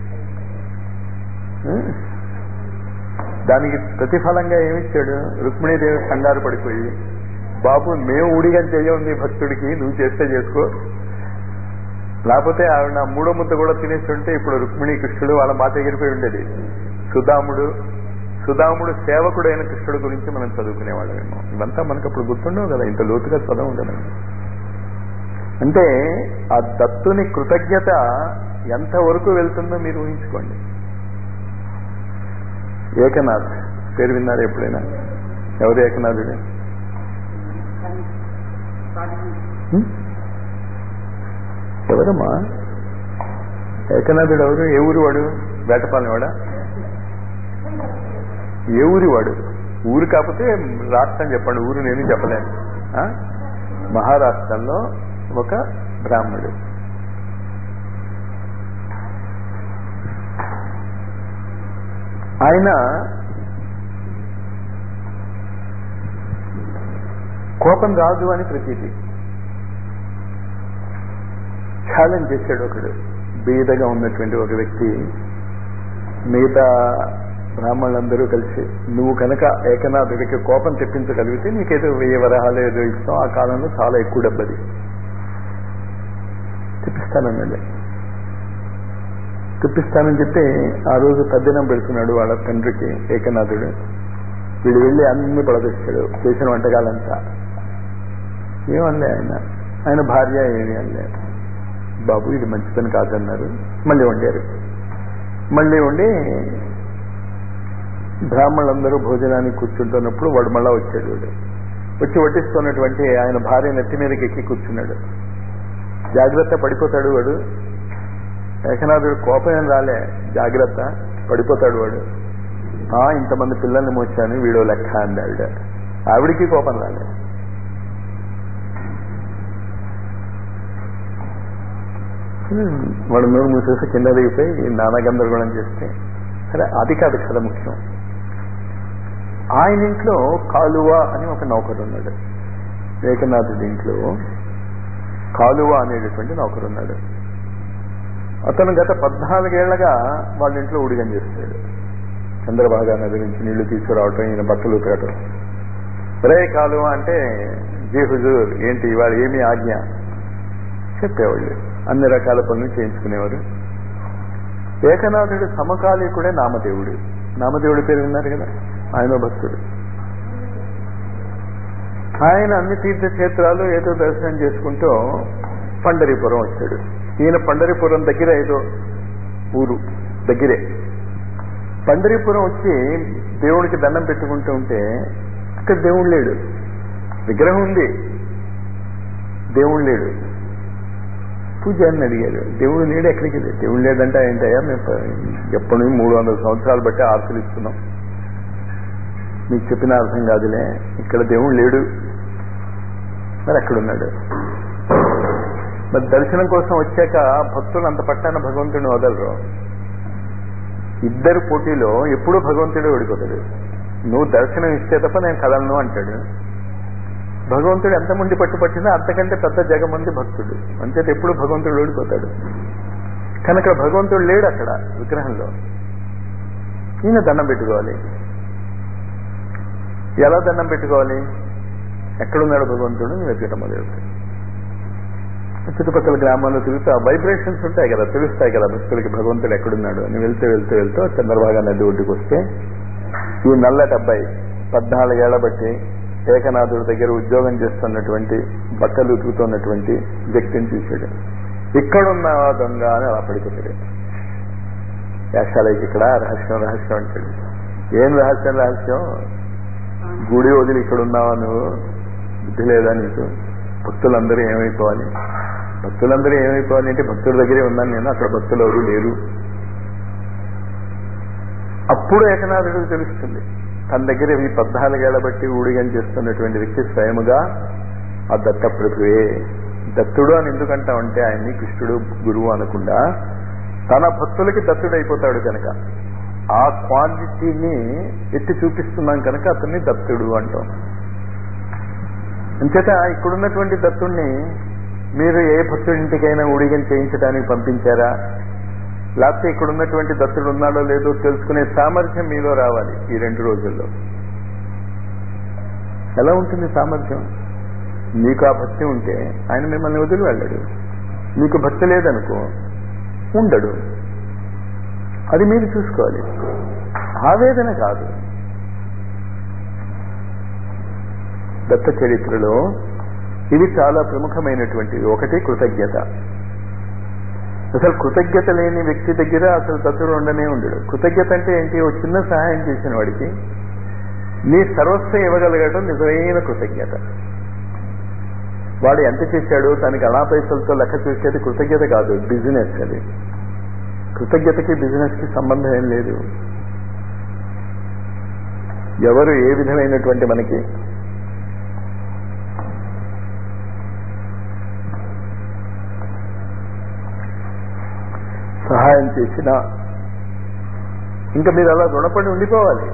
ఉం? దానికి ప్రతిఫలంగా ఏమిచ్చాడు రుక్మిణీదేవి కంగారు పడిపోయి బాబు మేము ఊడిగం చెయ్యం నీ భక్తుడికి నువ్వు చేస్తే చేసుకో లేకపోతే ఆవిడ నా మూడో ముద్ద కూడా తినేసి ఉంటే ఇప్పుడు రుక్మిణి కృష్ణుడు వాళ్ళ మాట ఎగిరిపోయి ఉండేది సుధాముడు సుధాముడు సేవకుడైన కృష్ణుడు గురించి మనం చదువుకునేవాళ్ళమేమో ఇవంతా మనకు అప్పుడు గుర్తుండవు కదా ఇంత లోతుగా చదవం కదా అంటే ఆ దత్తుని కృతజ్ఞత ఎంతవరకు వెళ్తుందో మీరు ఊహించుకోండి ఏకనాథ్ పేరు విన్నారు ఎప్పుడైనా ఎవరు ఏకనాథుడు హ్మ్? ఎవరమ్మా ఏకనాథుడు ఎవరు ఏ ఊరు వాడు వేటపాలెం వాడా ఏ ఊరి వాడు ఊరు కాకపోతే రాష్ట్రం చెప్పండి ఊరు నేను చెప్పలేను ఆ? మహారాష్ట్రంలో ఒక బ్రాహ్మడు ఆయన కోపం రాదు అని ప్రతీతి ఛాలెంజ్ చేశాడు ఒకడు బీదగా ఉన్నటువంటి ఒక వ్యక్తి మిగతా బ్రాహ్మణులందరూ కలిసి నువ్వు కనుక ఏకనాథుడికి కోపం తెప్పించగలిగితే నీకేదో వెయ్యి వరహాలు ఏదో ఇస్తాం ఆ కాలంలో చాలా ఎక్కువ డబ్బది తెప్పిస్తానన్నాడు తెప్పిస్తానని చెప్పి ఆ రోజు తద్దినం పెడుతున్నాడు వాళ్ళ తండ్రికి ఏకనాథుడు వీడు వెళ్ళి అన్ని పడదొచ్చాడు చేసిన వంటకాలంతా ఏమనలే ఆయన ఆయన భార్య ఏమి అనలే బాబు ఇది మంచి పని కాదన్నారు మళ్ళీ వండారు మళ్ళీ వండి బ్రాహ్మణులందరూ భోజనానికి కూర్చుంటున్నప్పుడు వాడు మళ్ళా వచ్చాడు వాడు వచ్చి వడ్డిస్తున్నటువంటి ఆయన భార్య నెత్తి మీదకి ఎక్కి కూర్చున్నాడు జాగ్రత్త పడిపోతాడు వాడు ఏకనాథుడు కోపం ఏం రాలే జాగ్రత్త పడిపోతాడు వాడు ఆ ఇంతమంది పిల్లల్ని మోచాను వీడో లెక్క అంది ఆవిడ ఆవిడికి కోపం రాలే వాడు నోరు మూసేసి కింద దిగిపోయి నానా గందరగోళం చేస్తే సరే అది కాదు కథ ముఖ్యం ఆయన ఇంట్లో కాలువ అని ఒక నౌకరు ఉన్నాడు ఏకనాథుడి ఇంట్లో కాలువ అనేటటువంటి నౌకరు ఉన్నాడు అతను గత పద్నాలుగేళ్లగా వాళ్ళ ఇంట్లో ఉడిగం చేస్తాడు చంద్రబాగా నది నుంచి నీళ్లు తీసుకురావటం ఈయన బట్టలు ఉతకటం రే కాలువ అంటే జీ హుజూర్ ఏంటి ఇవాళ ఏమి ఆజ్ఞ చెప్పేవాళ్ళు అన్ని రకాల పనులు చేయించుకునేవారు ఏకనాథుడు సమకాలీకుడే నామదేవుడు నామదేవుడి పేరు విన్నారు కదా ఆయన భక్తుడు ఆయన అన్ని తీర్థక్షేత్రాలు ఏదో దర్శనం చేసుకుంటూ పండరీపురం వచ్చాడు ఈయన పండరీపురం దగ్గర ఏదో ఊరు దగ్గరే పండరీపురం వచ్చి దేవుడికి దండం పెట్టుకుంటూ ఉంటే అక్కడ దేవుడు లేడు విగ్రహం ఉంది దేవుడు లేడు పూజారిని అడిగారు దేవుడు లేడు ఎక్కడికి లేదు దేవుడు లేదంటే ఏంటయ్యా మేము ఎప్పటి నుంచి మూడు వందల సంవత్సరాలు బట్టి ఆర్తులు ఇస్తున్నాం మీకు చెప్పిన అర్థం కాదులే ఇక్కడ దేవుడు లేడు మరి ఎక్కడున్నాడు మరి దర్శనం కోసం వచ్చాక భక్తులు అంత పట్టాన భగవంతుడిని వదలరు ఇద్దరు పోటీలో ఎప్పుడూ భగవంతుడే ఓడిపోతాడు నువ్వు దర్శనం ఇస్తే తప్ప నేను కదలను అంటాడు భగవంతుడు ఎంత మంది పట్టు పట్టినా అంతకంటే పెద్ద జగమంది భక్తుడు అంచేత ఎప్పుడు భగవంతుడు ఓడిపోతాడు కనుక భగవంతుడు లేడు అక్కడ విగ్రహంలో ఈయన దండం పెట్టుకోవాలి ఎలా దండం పెట్టుకోవాలి ఎక్కడున్నాడు భగవంతుడు వెతకటం మొదలెడతాడు చుట్టుపక్కల గ్రామాల్లో తిరుగుతూ ఆ వైబ్రేషన్స్ ఉంటాయి కదా తెలుస్తాయి కదా భక్తులకి భగవంతుడు ఎక్కడున్నాడు అని వెళ్తూ వెళ్తూ వెళ్తూ చంద్రబాగా నది ఒడ్డుకు వస్తే ఈ నల్లటి అబ్బాయి పద్నాలుగేళ్ల బట్టి ఏకనాథుడి దగ్గర ఉద్యోగం చేస్తున్నటువంటి బట్టలు ఉతుకుతున్నటువంటి వ్యక్తిని చూశాడు ఇక్కడున్న దొంగ అని అలా పడిపోతాడు వేషాలకి ఇక్కడ రహస్యం రహస్యం అంటాడు ఏం రహస్యం రహస్యం గుడి వదిలి ఇక్కడ ఉన్నావా నువ్వు బుద్ధి లేదా నీకు భక్తులందరూ ఏమైపోవాలి భక్తులందరూ ఏమైపోవాలి అంటే భక్తుల దగ్గరే ఉన్నాను నేను అక్కడ భక్తులు ఎవరు లేరు అప్పుడు ఏకనాథుడికి తెలుస్తుంది తన దగ్గర ఈ పద్నాలుగేళ్ల బట్టి ఊడిగం చేస్తున్నటువంటి వ్యక్తి స్వయముగా ఆ దత్త ప్రభువే దత్తుడు అని ఎందుకంటా ఉంటే ఆయన్ని కృష్ణుడు గురువు అనకుండా తన భక్తులకి దత్తుడు అయిపోతాడు కనుక ఆ క్వాంటిటీని ఎత్తి చూపిస్తున్నాం కనుక అతన్ని దత్తుడు అంటాం అంచేత ఇక్కడున్నటువంటి దత్తుణ్ణి మీరు ఏ భక్తుడింటికైనా ఊడిగం చేయించడానికి పంపించారా లేకపోతే ఇక్కడ ఉన్నటువంటి దత్తుడు ఉన్నాడో లేదో తెలుసుకునే సామర్థ్యం మీలో రావాలి ఈ రెండు రోజుల్లో ఎలా ఉంటుంది సామర్థ్యం మీకు ఆ భక్తి ఉంటే ఆయన మిమ్మల్ని వదిలి వెళ్ళడు మీకు భక్తి లేదనుకో ఉండడు అది మీరు చూసుకోవాలి ఆవేదన కాదు దత్త చరిత్రలో ఇది చాలా ప్రముఖమైనటువంటిది ఒకటి కృతజ్ఞత అసలు కృతజ్ఞత లేని వ్యక్తి దగ్గర అసలు దత్తుడు ఉండనే ఉండడు కృతజ్ఞత అంటే ఏంటి ఓ చిన్న సహాయం చేసిన వాడికి నీ సర్వస్వం ఇవ్వగలగడం నిజమైన కృతజ్ఞత వాడు ఎంత చేశాడు తనకి అనా పైసలతో లెక్క చూసేది కృతజ్ఞత కాదు బిజినెస్ అది కృతజ్ఞతకి బిజినెస్ కి సంబంధం ఏం లేదు ఎవరు ఏ విధమైనటువంటి మనకి సహాయం చేసినా ఇంకా మీరు అలా రుణపడి ఉండిపోవాలి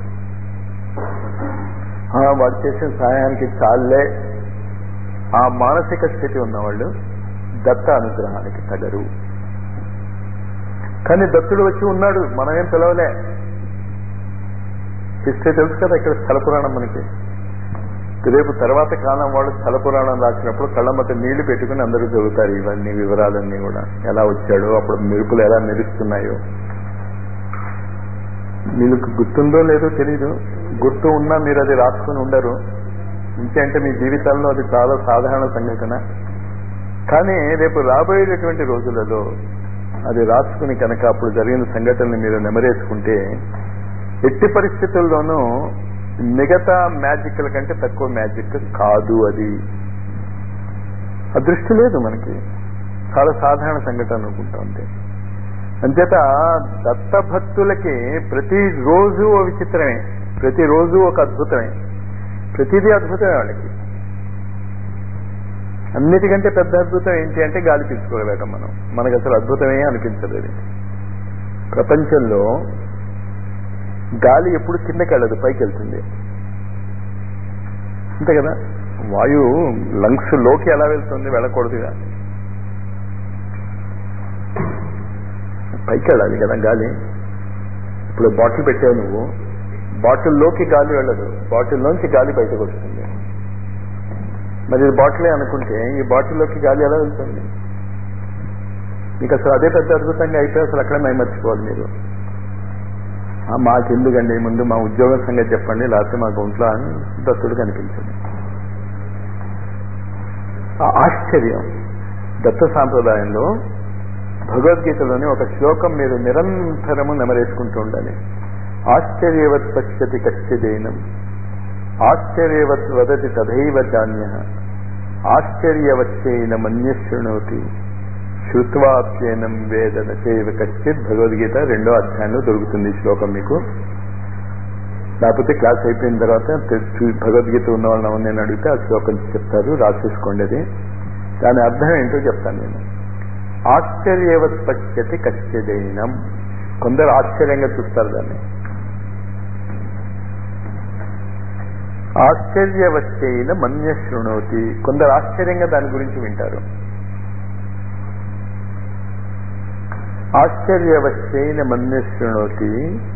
వాడు చేసిన సహాయానికి చాలే ఆ మానసిక స్థితి ఉన్నవాళ్ళు దత్త అనుగ్రహానికి తగరు కానీ దత్తుడు వచ్చి ఉన్నాడు మనమేం పిలవలే హిస్టరీ తెలుసు కదా ఇక్కడ స్థల పురాణం మనకి రేపు తర్వాత కాలం వాళ్ళు స్థల పురాణం రాసినప్పుడు కళ్ళమత నీళ్లు పెట్టుకుని అందరూ చదువుతారు ఇవన్నీ వివరాలన్నీ కూడా ఎలా వచ్చాడో అప్పుడు మెరుపులు ఎలా మెరుస్తున్నాయో మీకు గుర్తుందో లేదో తెలీదు గుర్తు ఉన్నా మీరు అది రాసుకుని ఉండరు ఇంకేంటే మీ జీవితాల్లో అది చాలా సాధారణ సంఘటన కానీ రేపు రాబోయేటటువంటి రోజులలో అది రాసుకుని కనుక అప్పుడు జరిగిన సంఘటనలు మీరు నెమరేసుకుంటే ఎట్టి పరిస్థితుల్లోనూ మిగతా మ్యాజిక్ల కంటే తక్కువ మ్యాజిక్ కాదు అది అదృష్టి లేదు మనకి చాలా సాధారణ సంఘటన అనుకుంటా ఉంటే అంచేత దత్తభక్తులకి ప్రతిరోజు ఓ విచిత్రమే ప్రతిరోజు ఒక అద్భుతమే ప్రతిదీ అద్భుతమే వాళ్ళకి అన్నిటికంటే పెద్ద అద్భుతం ఏంటి అంటే గాలి పీల్చుకోగలగటం మనం మనకు అసలు అద్భుతమే అనిపించదు అది ప్రపంచంలో గాలి ఎప్పుడు కిందకి వెళ్ళదు పైకి వెళ్తుంది అంతే కదా వాయువు లంగ్స్ లోకి ఎలా వెళ్తుంది వెళ్ళకూడదుగా పైకి వెళ్ళాలి కదా గాలి ఇప్పుడు బాటిల్ పెట్టావు నువ్వు బాటిల్లోకి గాలి వెళ్ళదు బాటిల్లోంచి గాలి బయటకు వస్తుంది మరి ఇది బాటిలే అనుకుంటే ఈ బాటిల్లోకి గాలి ఎలా వెళ్తుంది మీకు అసలు అదే పెద్ద అద్భుతంగా అయితే అసలు అక్కడే మేము మర్చిపోవాలి మీరు ఆ, మాకెందుకండి ముందు మా ఉద్యోగం సంగతి చెప్పండి లేకపోతే మాకు ఒంట్లో అని దత్తుడు కనిపించింది ఆ ఆశ్చర్యం దత్త సాంప్రదాయంలో భగవద్గీతలోని ఒక శ్లోకం మీరు నిరంతరము నెమరేసుకుంటూ ఉండాలి ఆశ్చర్యవత్ పశ్యతి కశ్చిదేనం ఆశ్చర్యవత్ వదతి తథైవ జాన్య ఆశ్చర్యవచ్చైన మన్య శృణోతి శ్రుత్వాప్యేనం వేద నచైవ కశ్చిత్ భగవద్గీత రెండో అధ్యాయంలో దొరుకుతుంది ఈ శ్లోకం మీకు లేకపోతే క్లాస్ అయిపోయిన తర్వాత తె- భగవద్గీత ఉన్న వాళ్ళని నేను అడిగితే ఆ శ్లోకం చెప్తారు రాసేసుకోండి అది దాని అర్థం ఏంటో చెప్తాను నేను ఆశ్చర్యవత్ పశ్యతి కశ్చిదైనం కొందరు ఆశ్చర్యంగా చూస్తారు దాన్ని ఆశ్చర్యవచ్చైన మన్య శృణోతి కొందరు ఆశ్చర్యంగా దాని గురించి వింటారు ఆశ్చర్యవచ్చైన మన్య శృణోతి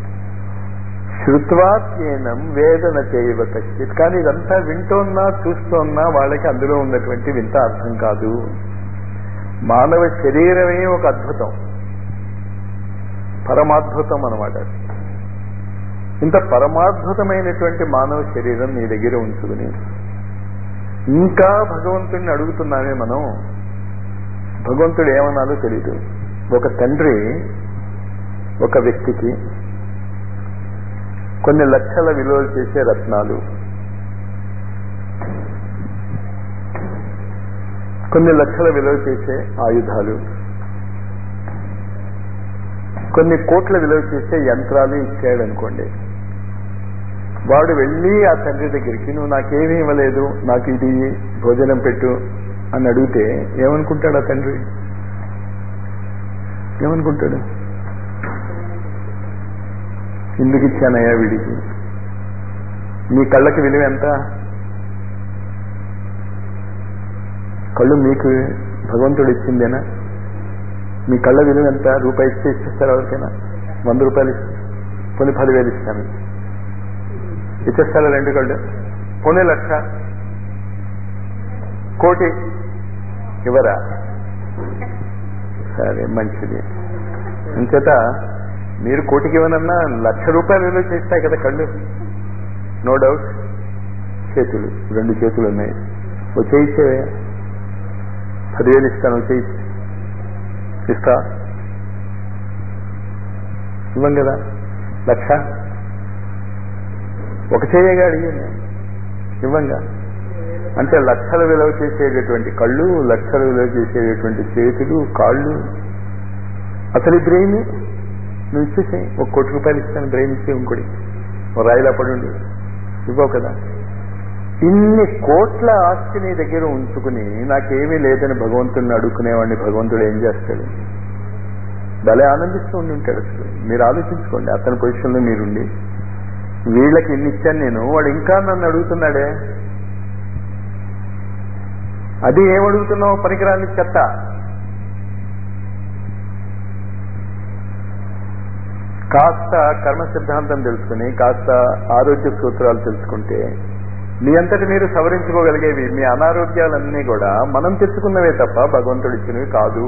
శృత్వాత్యేనం వేదన చేయవ కశ్చిత్ కానీ ఇదంతా వింటోన్నా చూస్తోన్నా వాళ్ళకి అందులో ఉన్నటువంటి వింత అర్థం కాదు మానవ శరీరమే ఒక అద్భుతం పరమాద్భుతం అన్నమాట ఇంత పరమాద్భుతమైనటువంటి మానవ శరీరం నీ దగ్గర ఉంచుకుని ఇంకా భగవంతుడిని అడుగుతున్నామే మనం భగవంతుడు ఏమన్నాలో తెలీదు ఒక తండ్రి ఒక వ్యక్తికి కొన్ని లక్షల విలువ చేసే రత్నాలు కొన్ని లక్షల విలువ చేసే ఆయుధాలు కొన్ని కోట్ల విలువ చేసే యంత్రాలు ఇచ్చాడు అనుకోండి వాడు వెళ్ళి ఆ తండ్రి దగ్గరికి నువ్వు నాకేమీ ఇవ్వలేదు నాకు ఇది భోజనం పెట్టు అని అడిగితే ఏమనుకుంటాడు ఆ తండ్రి ఏమనుకుంటాడు ఎందుకు ఇచ్చానయ్యా వీడికి మీ కళ్ళకి విలువ ఎంత కళ్ళు మీకు భగవంతుడు ఇచ్చిందేనా మీ కళ్ళ విలువ ఎంత రూపాయి ఇస్తే ఇచ్చేస్తారు ఎవరికైనా వంద రూపాయలు ఇస్తే కొన్ని పదివేలు ఇస్తాను ఇచ్చేస్తారా రెండు కళ్ళు పోనీ లక్ష కోటి ఇవ్వరా సరే మంచిది అంచేత మీరు కోటికి ఇవ్వనన్నా లక్ష రూపాయలు విలువ చేస్తాయి కదా కళ్ళు నో డౌట్ చేతులు రెండు చేతులు ఉన్నాయి వచ్చేయిచ్చే పదివేలు ఇస్తాను వచ్చేయి ఇస్తా ఇవ్వం కదా లక్ష ఒక చేయగా అడిగాను ఇవ్వంగా అంటే లక్షల విలువ చేసేటటువంటి కళ్ళు లక్షల విలువ చేసేటటువంటి చేతులు కాళ్ళు అసలు ఈ బ్రెయిన్ నువ్వు ఇచ్చేసాయి ఒక కోటి రూపాయలు ఇస్తాను బ్రెయిన్ ఇచ్చే ఇంకోటి ఓ రాయిలా పడి ఉండి ఇవ్వవు కదా ఇన్ని కోట్ల ఆస్తి నీ దగ్గర ఉంచుకుని నాకేమీ లేదని భగవంతుడిని అడుక్కునేవాడిని భగవంతుడు ఏం చేస్తాడు భలే ఆనందిస్తూ ఉండి ఉంటాడు అసలు మీరు ఆలోచించుకోండి అతని పొజిషన్లో మీరుండి వీళ్ళకి ఇన్ని ఇచ్చాను నేను వాడు ఇంకా నన్ను అడుగుతున్నాడే అది ఏం అడుగుతున్నావు పనికిరాని చెత్త కాస్త కర్మ సిద్ధాంతం తెలుసుకుని కాస్త ఆరోగ్య సూత్రాలు తెలుసుకుంటే మీ అంతటి మీరు సవరించుకోగలిగేవి మీ అనారోగ్యాలన్నీ కూడా మనం తెచ్చుకున్నవే తప్ప భగవంతుడు ఇచ్చినవి కాదు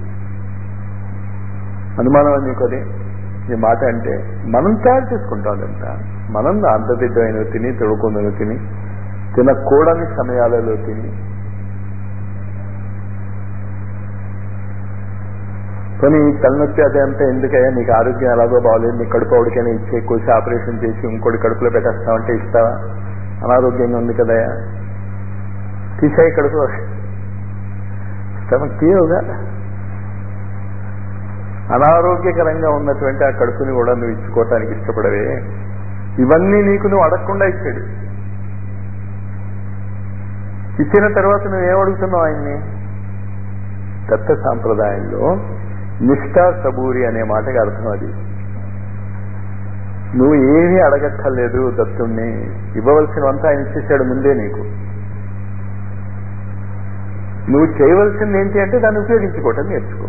అనుమానం అని మీకు అది ఈ మాట అంటే మనం తయారు చేసుకుంటాం అదంతా మనం అంతదిద్దమైనవి తిని తొడుకున్నవి తిని తినకూడని సమయాలలో తిని కానీ తలనొప్పి అదే అంతా ఎందుకయ్యా నీకు ఆరోగ్యం ఎలాగో బాగలేదు నీ కడుపు ఎవరికైనా ఇచ్చే కోసి ఆపరేషన్ చేసి ఇంకోటి కడుపులో పెట్టేస్తామంటే ఇస్తావా అనారోగ్యంగా ఉంది కదయ్యా తీసాయి కడుపు స్టమక్ తీయవుగా అనారోగ్యకరంగా ఉన్నటువంటి ఆ కడుపుని కూడా నువ్వు ఇచ్చుకోవటానికి ఇష్టపడవే ఇవన్నీ నీకు నువ్వు అడగకుండా ఇచ్చాడు ఇచ్చిన తర్వాత నువ్వేం అడుగుతున్నావు ఆయన్ని దత్త సాంప్రదాయంలో నిష్ఠా సబూరి అనే మాటకి అర్థం అది నువ్వు ఏమీ అడగక్కర్లేదు దత్తుణ్ణి ఇవ్వవలసినవంతా ఆయన ఇచ్చేసాడు ముందే నీకు నువ్వు చేయవలసింది ఏంటి అంటే దాన్ని ఉపయోగించుకోవటం నేర్చుకో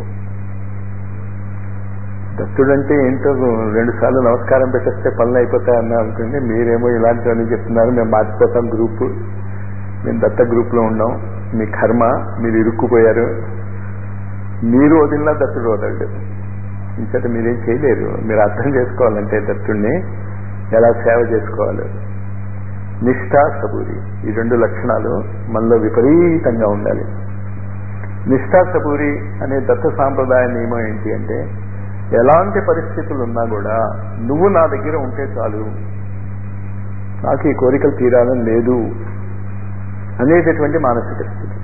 దత్తుడంటే ఏంటో రెండు సార్లు నమస్కారం పెట్టేస్తే పనులు అయిపోతాయన్న అనుకుంటే మీరేమో ఇలాంటివన్నీ చెప్తున్నారు మేము మార్చిపోతాం గ్రూప్ మేము దత్త గ్రూప్ లో ఉన్నాం మీ కర్మ మీరు ఇరుక్కుపోయారు మీరు వదిలినా దత్తుడు వదలడు ఇంకట మీరేం చేయలేరు మీరు అర్థం చేసుకోవాలంటే దత్తుడిని ఎలా సేవ చేసుకోవాలి నిష్ఠ సబూరి ఈ రెండు లక్షణాలు మనలో విపరీతంగా ఉండాలి నిష్ఠా సబూరి అనే దత్త సాంప్రదాయ నియమం ఏంటి అంటే ఎలాంటి పరిస్థితులు ఉన్నా కూడా నువ్వు నా దగ్గర ఉంటే చాలు నాకు ఈ కోరికలు తీరాలని లేదు అనేటటువంటి మానసిక స్థితి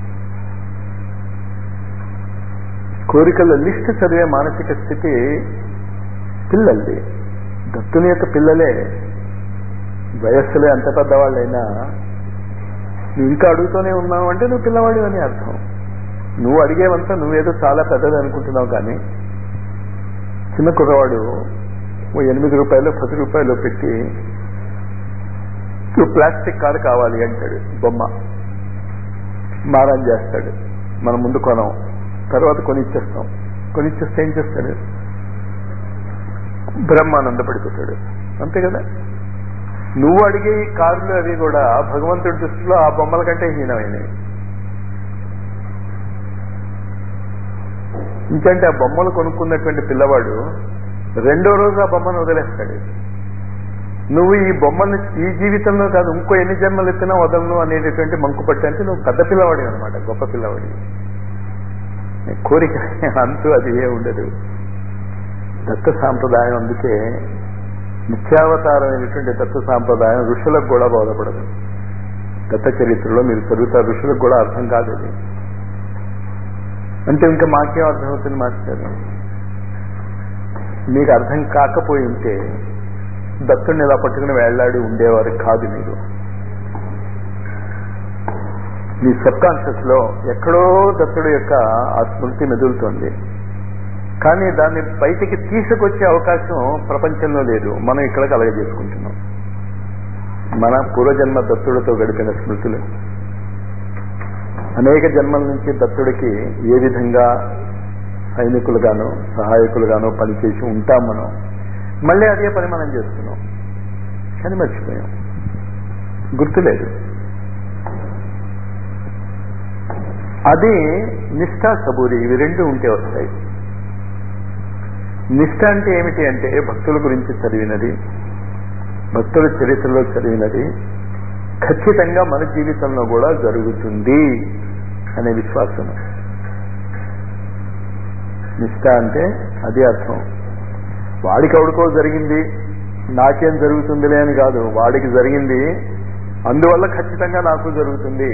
కోరికల లిస్ట్ చదివే మానసిక స్థితి పిల్లల్ది దత్తుని యొక్క పిల్లలే వయస్సులో ఎంత పెద్దవాళ్ళైనా నువ్వు ఇంకా అడుగుతూనే ఉన్నావు అంటే నువ్వు పిల్లవాడి అని అర్థం నువ్వు అడిగేవంతా నువ్వేదో చాలా పెద్దది అనుకుంటున్నావు కానీ చిన్న కుర్రవాడు ఓ ఎనిమిది రూపాయలు పది రూపాయలు పెట్టి నువ్వు ప్లాస్టిక్ కారు కావాలి అంటాడు బొమ్మ మారం చేస్తాడు మనం ముందు కొనం తర్వాత కొనిచ్చేస్తాం కొనిచ్చేస్తే ఏం చేస్తాడు బ్రహ్మానంద పడిపోతాడు అంతే కదా నువ్వు అడిగే ఈ కార్లు అవి కూడా భగవంతుడి దృష్టిలో ఆ బొమ్మల కంటే హీనమైనవి ఇంకంటే ఆ బొమ్మలు కొనుక్కున్నటువంటి పిల్లవాడు రెండో రోజు ఆ బొమ్మను వదిలేస్తాడు నువ్వు ఈ బొమ్మను ఈ జీవితంలో కాదు ఇంకో ఎన్ని జన్మలు ఎత్తినా వదలను అనేటటువంటి మంకు పట్టంటే నువ్వు పెద్ద పిల్లవాడి అనమాట గొప్ప పిల్లవాడి కోరిక అంటూ అది ఏ ఉండదు దత్త సాంప్రదాయం అందుకే నిత్యావతారమైనటువంటి దత్త సాంప్రదాయం ఋషులకు కూడా బోధపడదు దత్త చరిత్రలో మీరు చదువుతారు ఋషులకు కూడా అర్థం కాదు అది అంటే ఇంకా మాకేం అర్థమవుతుంది మాస్టర్ మీకు అర్థం కాకపోయి ఉంటే దత్తుడిని ఇలా పట్టుకుని వేళ్లాడి ఉండేవారు కాదు మీరు మీ సబ్ కాన్షియస్ లో ఎక్కడో దత్తుడు యొక్క ఆ స్మృతి మెదులుతోంది కానీ దాన్ని బయటికి తీసుకొచ్చే అవకాశం ప్రపంచంలో లేదు మనం ఇక్కడ కలగజేసుకుంటున్నాం మన పూర్వజన్మ దత్తుడితో గడిపిన స్మృతులు అనేక జన్మల నుంచి దత్తుడికి ఏ విధంగా సైనికులుగాను సహాయకులుగాను పనిచేసి ఉంటాం మనం మళ్ళీ అదే పని మనం చేస్తున్నాం కానీ మర్చిపోయాం గుర్తులేదు అది నిష్ఠా సబూరి ఇవి రెండు ఉంటే వస్తాయి నిష్ఠ అంటే ఏమిటి అంటే భక్తుల గురించి చదివినది భక్తుల చరిత్రలో చదివినది ఖచ్చితంగా మన జీవితంలో కూడా జరుగుతుంది అనే విశ్వాసం నిష్ఠ అంటే అది అర్థం వాడికి ఎవడికో జరిగింది నాకేం జరుగుతుందిలే అని కాదు వాడికి జరిగింది అందువల్ల ఖచ్చితంగా నాకు జరుగుతుంది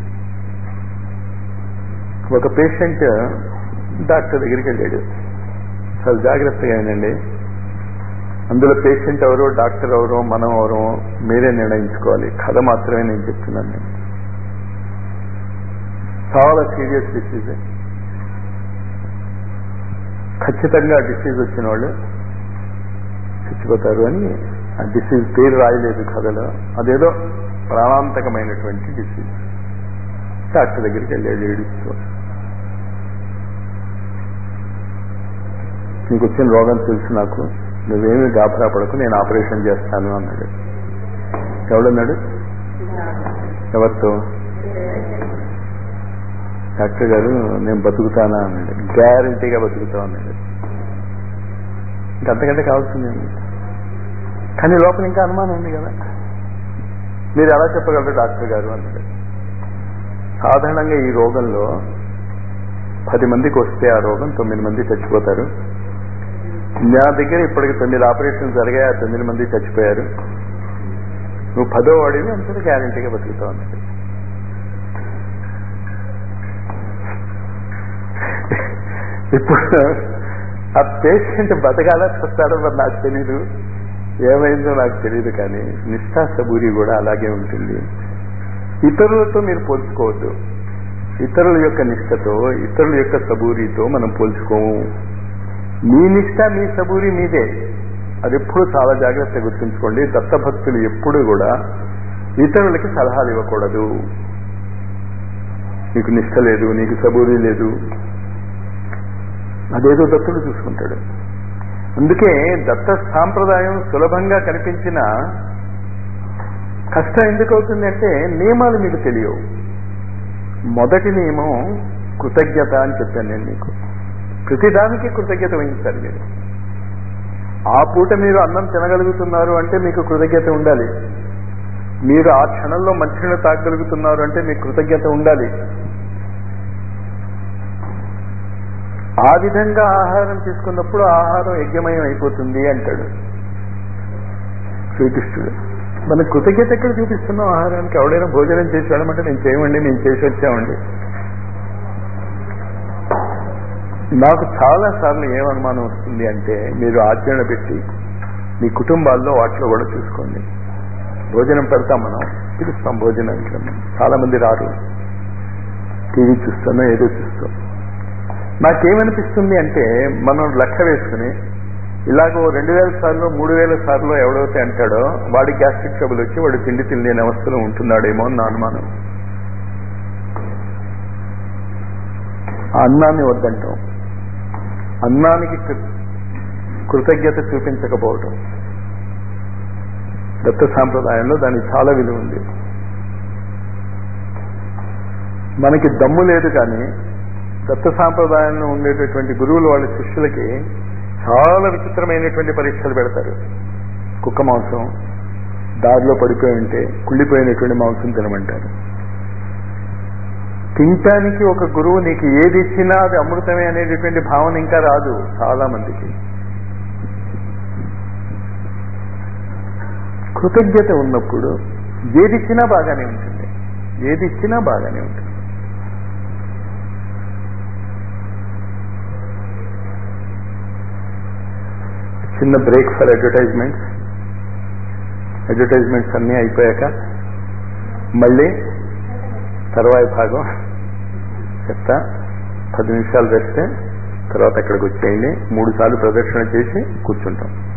ఒక పేషెంట్ డాక్టర్ దగ్గరికి వెళ్ళాడు చాలా జాగ్రత్తగా వినండి అందులో పేషెంట్ ఎవరో డాక్టర్ ఎవరో మనం ఎవరో మీరే నిర్ణయించుకోవాలి కథ మాత్రమే నేను చెప్తున్నాను నేను చాలా సీరియస్ డిసీజ్ ఖచ్చితంగా డిసీజ్ వచ్చిన వాళ్ళు చచ్చిపోతారు అని ఆ డిసీజ్ పేరు రాయలేదు కథలో అదేదో ప్రాణాంతకమైనటువంటి డిసీజ్ డాక్టర్ దగ్గరికి వెళ్ళాడు ఏడుస్తూ నీకు వచ్చిన రోగం తెలుసు నాకు నువ్వేమీ గాభరా పడకు నేను ఆపరేషన్ చేస్తాను అన్నాడు ఎవడన్నాడు ఎవరితో డాక్టర్ గారు నేను బతుకుతానా అన్నాడు గ్యారంటీగా బతుకుతా అన్నాడు ఇంకంతకంటే కావాల్సింది కానీ లోపల ఇంకా అనుమానం ఉంది కదా మీరు ఎలా చెప్పగలరు డాక్టర్ గారు అన్నాడు సాధారణంగా ఈ రోగంలో పది మందికి వస్తే ఆ రోగం తొమ్మిది మంది చచ్చిపోతారు నా దగ్గర ఇప్పటికి తొమ్మిది ఆపరేషన్లు జరిగాయి ఆ తొమ్మిది మంది చచ్చిపోయారు నువ్వు పదో వాడివి అంతటి గ్యారంటీగా బతుకుతావు అన్నది ఇప్పుడు ఆ పేషెంట్ బతకాలా చస్తాడో మరి నాకు తెలీదు ఏమైందో నాకు తెలియదు కానీ నిష్ఠా సబూరి కూడా అలాగే ఉంటుంది ఇతరులతో మీరు పోల్చుకోవద్దు ఇతరుల యొక్క నిష్ఠతో ఇతరుల యొక్క సబూరితో మనం పోల్చుకోము మీ నిష్ఠ మీ సబూరి మీదే అది ఎప్పుడు చాలా జాగ్రత్తగా గుర్తుంచుకోండి దత్తభక్తులు ఎప్పుడు కూడా ఇతరులకి సలహాలు ఇవ్వకూడదు నీకు నిష్ఠ లేదు నీకు సబూరి లేదు అదేదో దత్తుడు చూసుకుంటాడు అందుకే దత్త సాంప్రదాయం సులభంగా కనిపించిన కష్టం ఎందుకు అవుతుంది అంటే నియమాలు మీకు తెలియవు మొదటి నియమం కృతజ్ఞత అని చెప్పాను నేను మీకు ప్రతిదానికి కృతజ్ఞత వహించాలి మీరు ఆ పూట మీరు అన్నం తినగలుగుతున్నారు అంటే మీకు కృతజ్ఞత ఉండాలి మీరు ఆ క్షణంలో మంచినీళ్ళు తాగగలుగుతున్నారు అంటే మీకు కృతజ్ఞత ఉండాలి ఆ విధంగా ఆహారం తీసుకున్నప్పుడు ఆహారం యజ్ఞమయం అయిపోతుంది అంటాడు శ్రీకృష్ణుడు మన కృతజ్ఞత ఎక్కడ చూపిస్తున్నాం ఆహారానికి ఎవడైనా భోజనం చేసి వెళ్ళమంటే నేను చేయమండి మేము చేసి వచ్చామండి నాకు చాలా సార్లు ఏం అనుమానం వస్తుంది అంటే మీరు ఆచరణ పెట్టి మీ కుటుంబాల్లో వాటిలో కూడా చూసుకోండి భోజనం పెడతాం మనం పిలుస్తాం భోజనానికి రమ్మని. చాలా మంది రారు టీవీ చూస్తానో ఏదో చూస్తాం నాకేమనిపిస్తుంది అంటే మనం లెక్క వేసుకుని ఇలాగో రెండు వేల సార్లు మూడు వేల సార్లు ఎవడైతే అంటాడో వాడి గ్యాస్ట్రిక్ ట్రబుల్ వచ్చి వాడు తిండి తినలేని అవస్థలో ఉంటున్నాడేమో అని నా అనుమానం ఆ అన్నాన్ని వద్దంటాం అన్నానికి కృ- కృతజ్ఞత చూపించకపోవటం దత్త సాంప్రదాయంలో దానికి చాలా విలువ ఉంది మనకి దమ్ము లేదు కానీ దత్త సాంప్రదాయంలో ఉండేటటువంటి గురువులు వాళ్ళ శిష్యులకి చాలా విచిత్రమైనటువంటి పరీక్షలు పెడతారు కుక్క మాంసం దారిలో పడిపోయి ఉంటే కుళ్ళిపోయినటువంటి మాంసం తినమంటారు తినటానికి ఒక గురువు నీకు ఏది ఇచ్చినా అది అమృతమే అనేటటువంటి భావన ఇంకా రాదు చాలా మందికి కృతజ్ఞత ఉన్నప్పుడు ఏది ఇచ్చినా బాగానే ఉంటుంది ఏది ఇచ్చినా బాగానే ఉంటుంది చిన్న బ్రేక్ ఫర్ అడ్వర్టైజ్మెంట్స్ అడ్వర్టైజ్మెంట్స్ అన్నీ అయిపోయాక మళ్ళీ తర్వాయి భాగం చెప్తా పది నిమిషాలు రెస్ట్ తర్వాత అక్కడికి వచ్చేయండి మూడు సార్లు ప్రదక్షిణ చేసి కూర్చుంటాం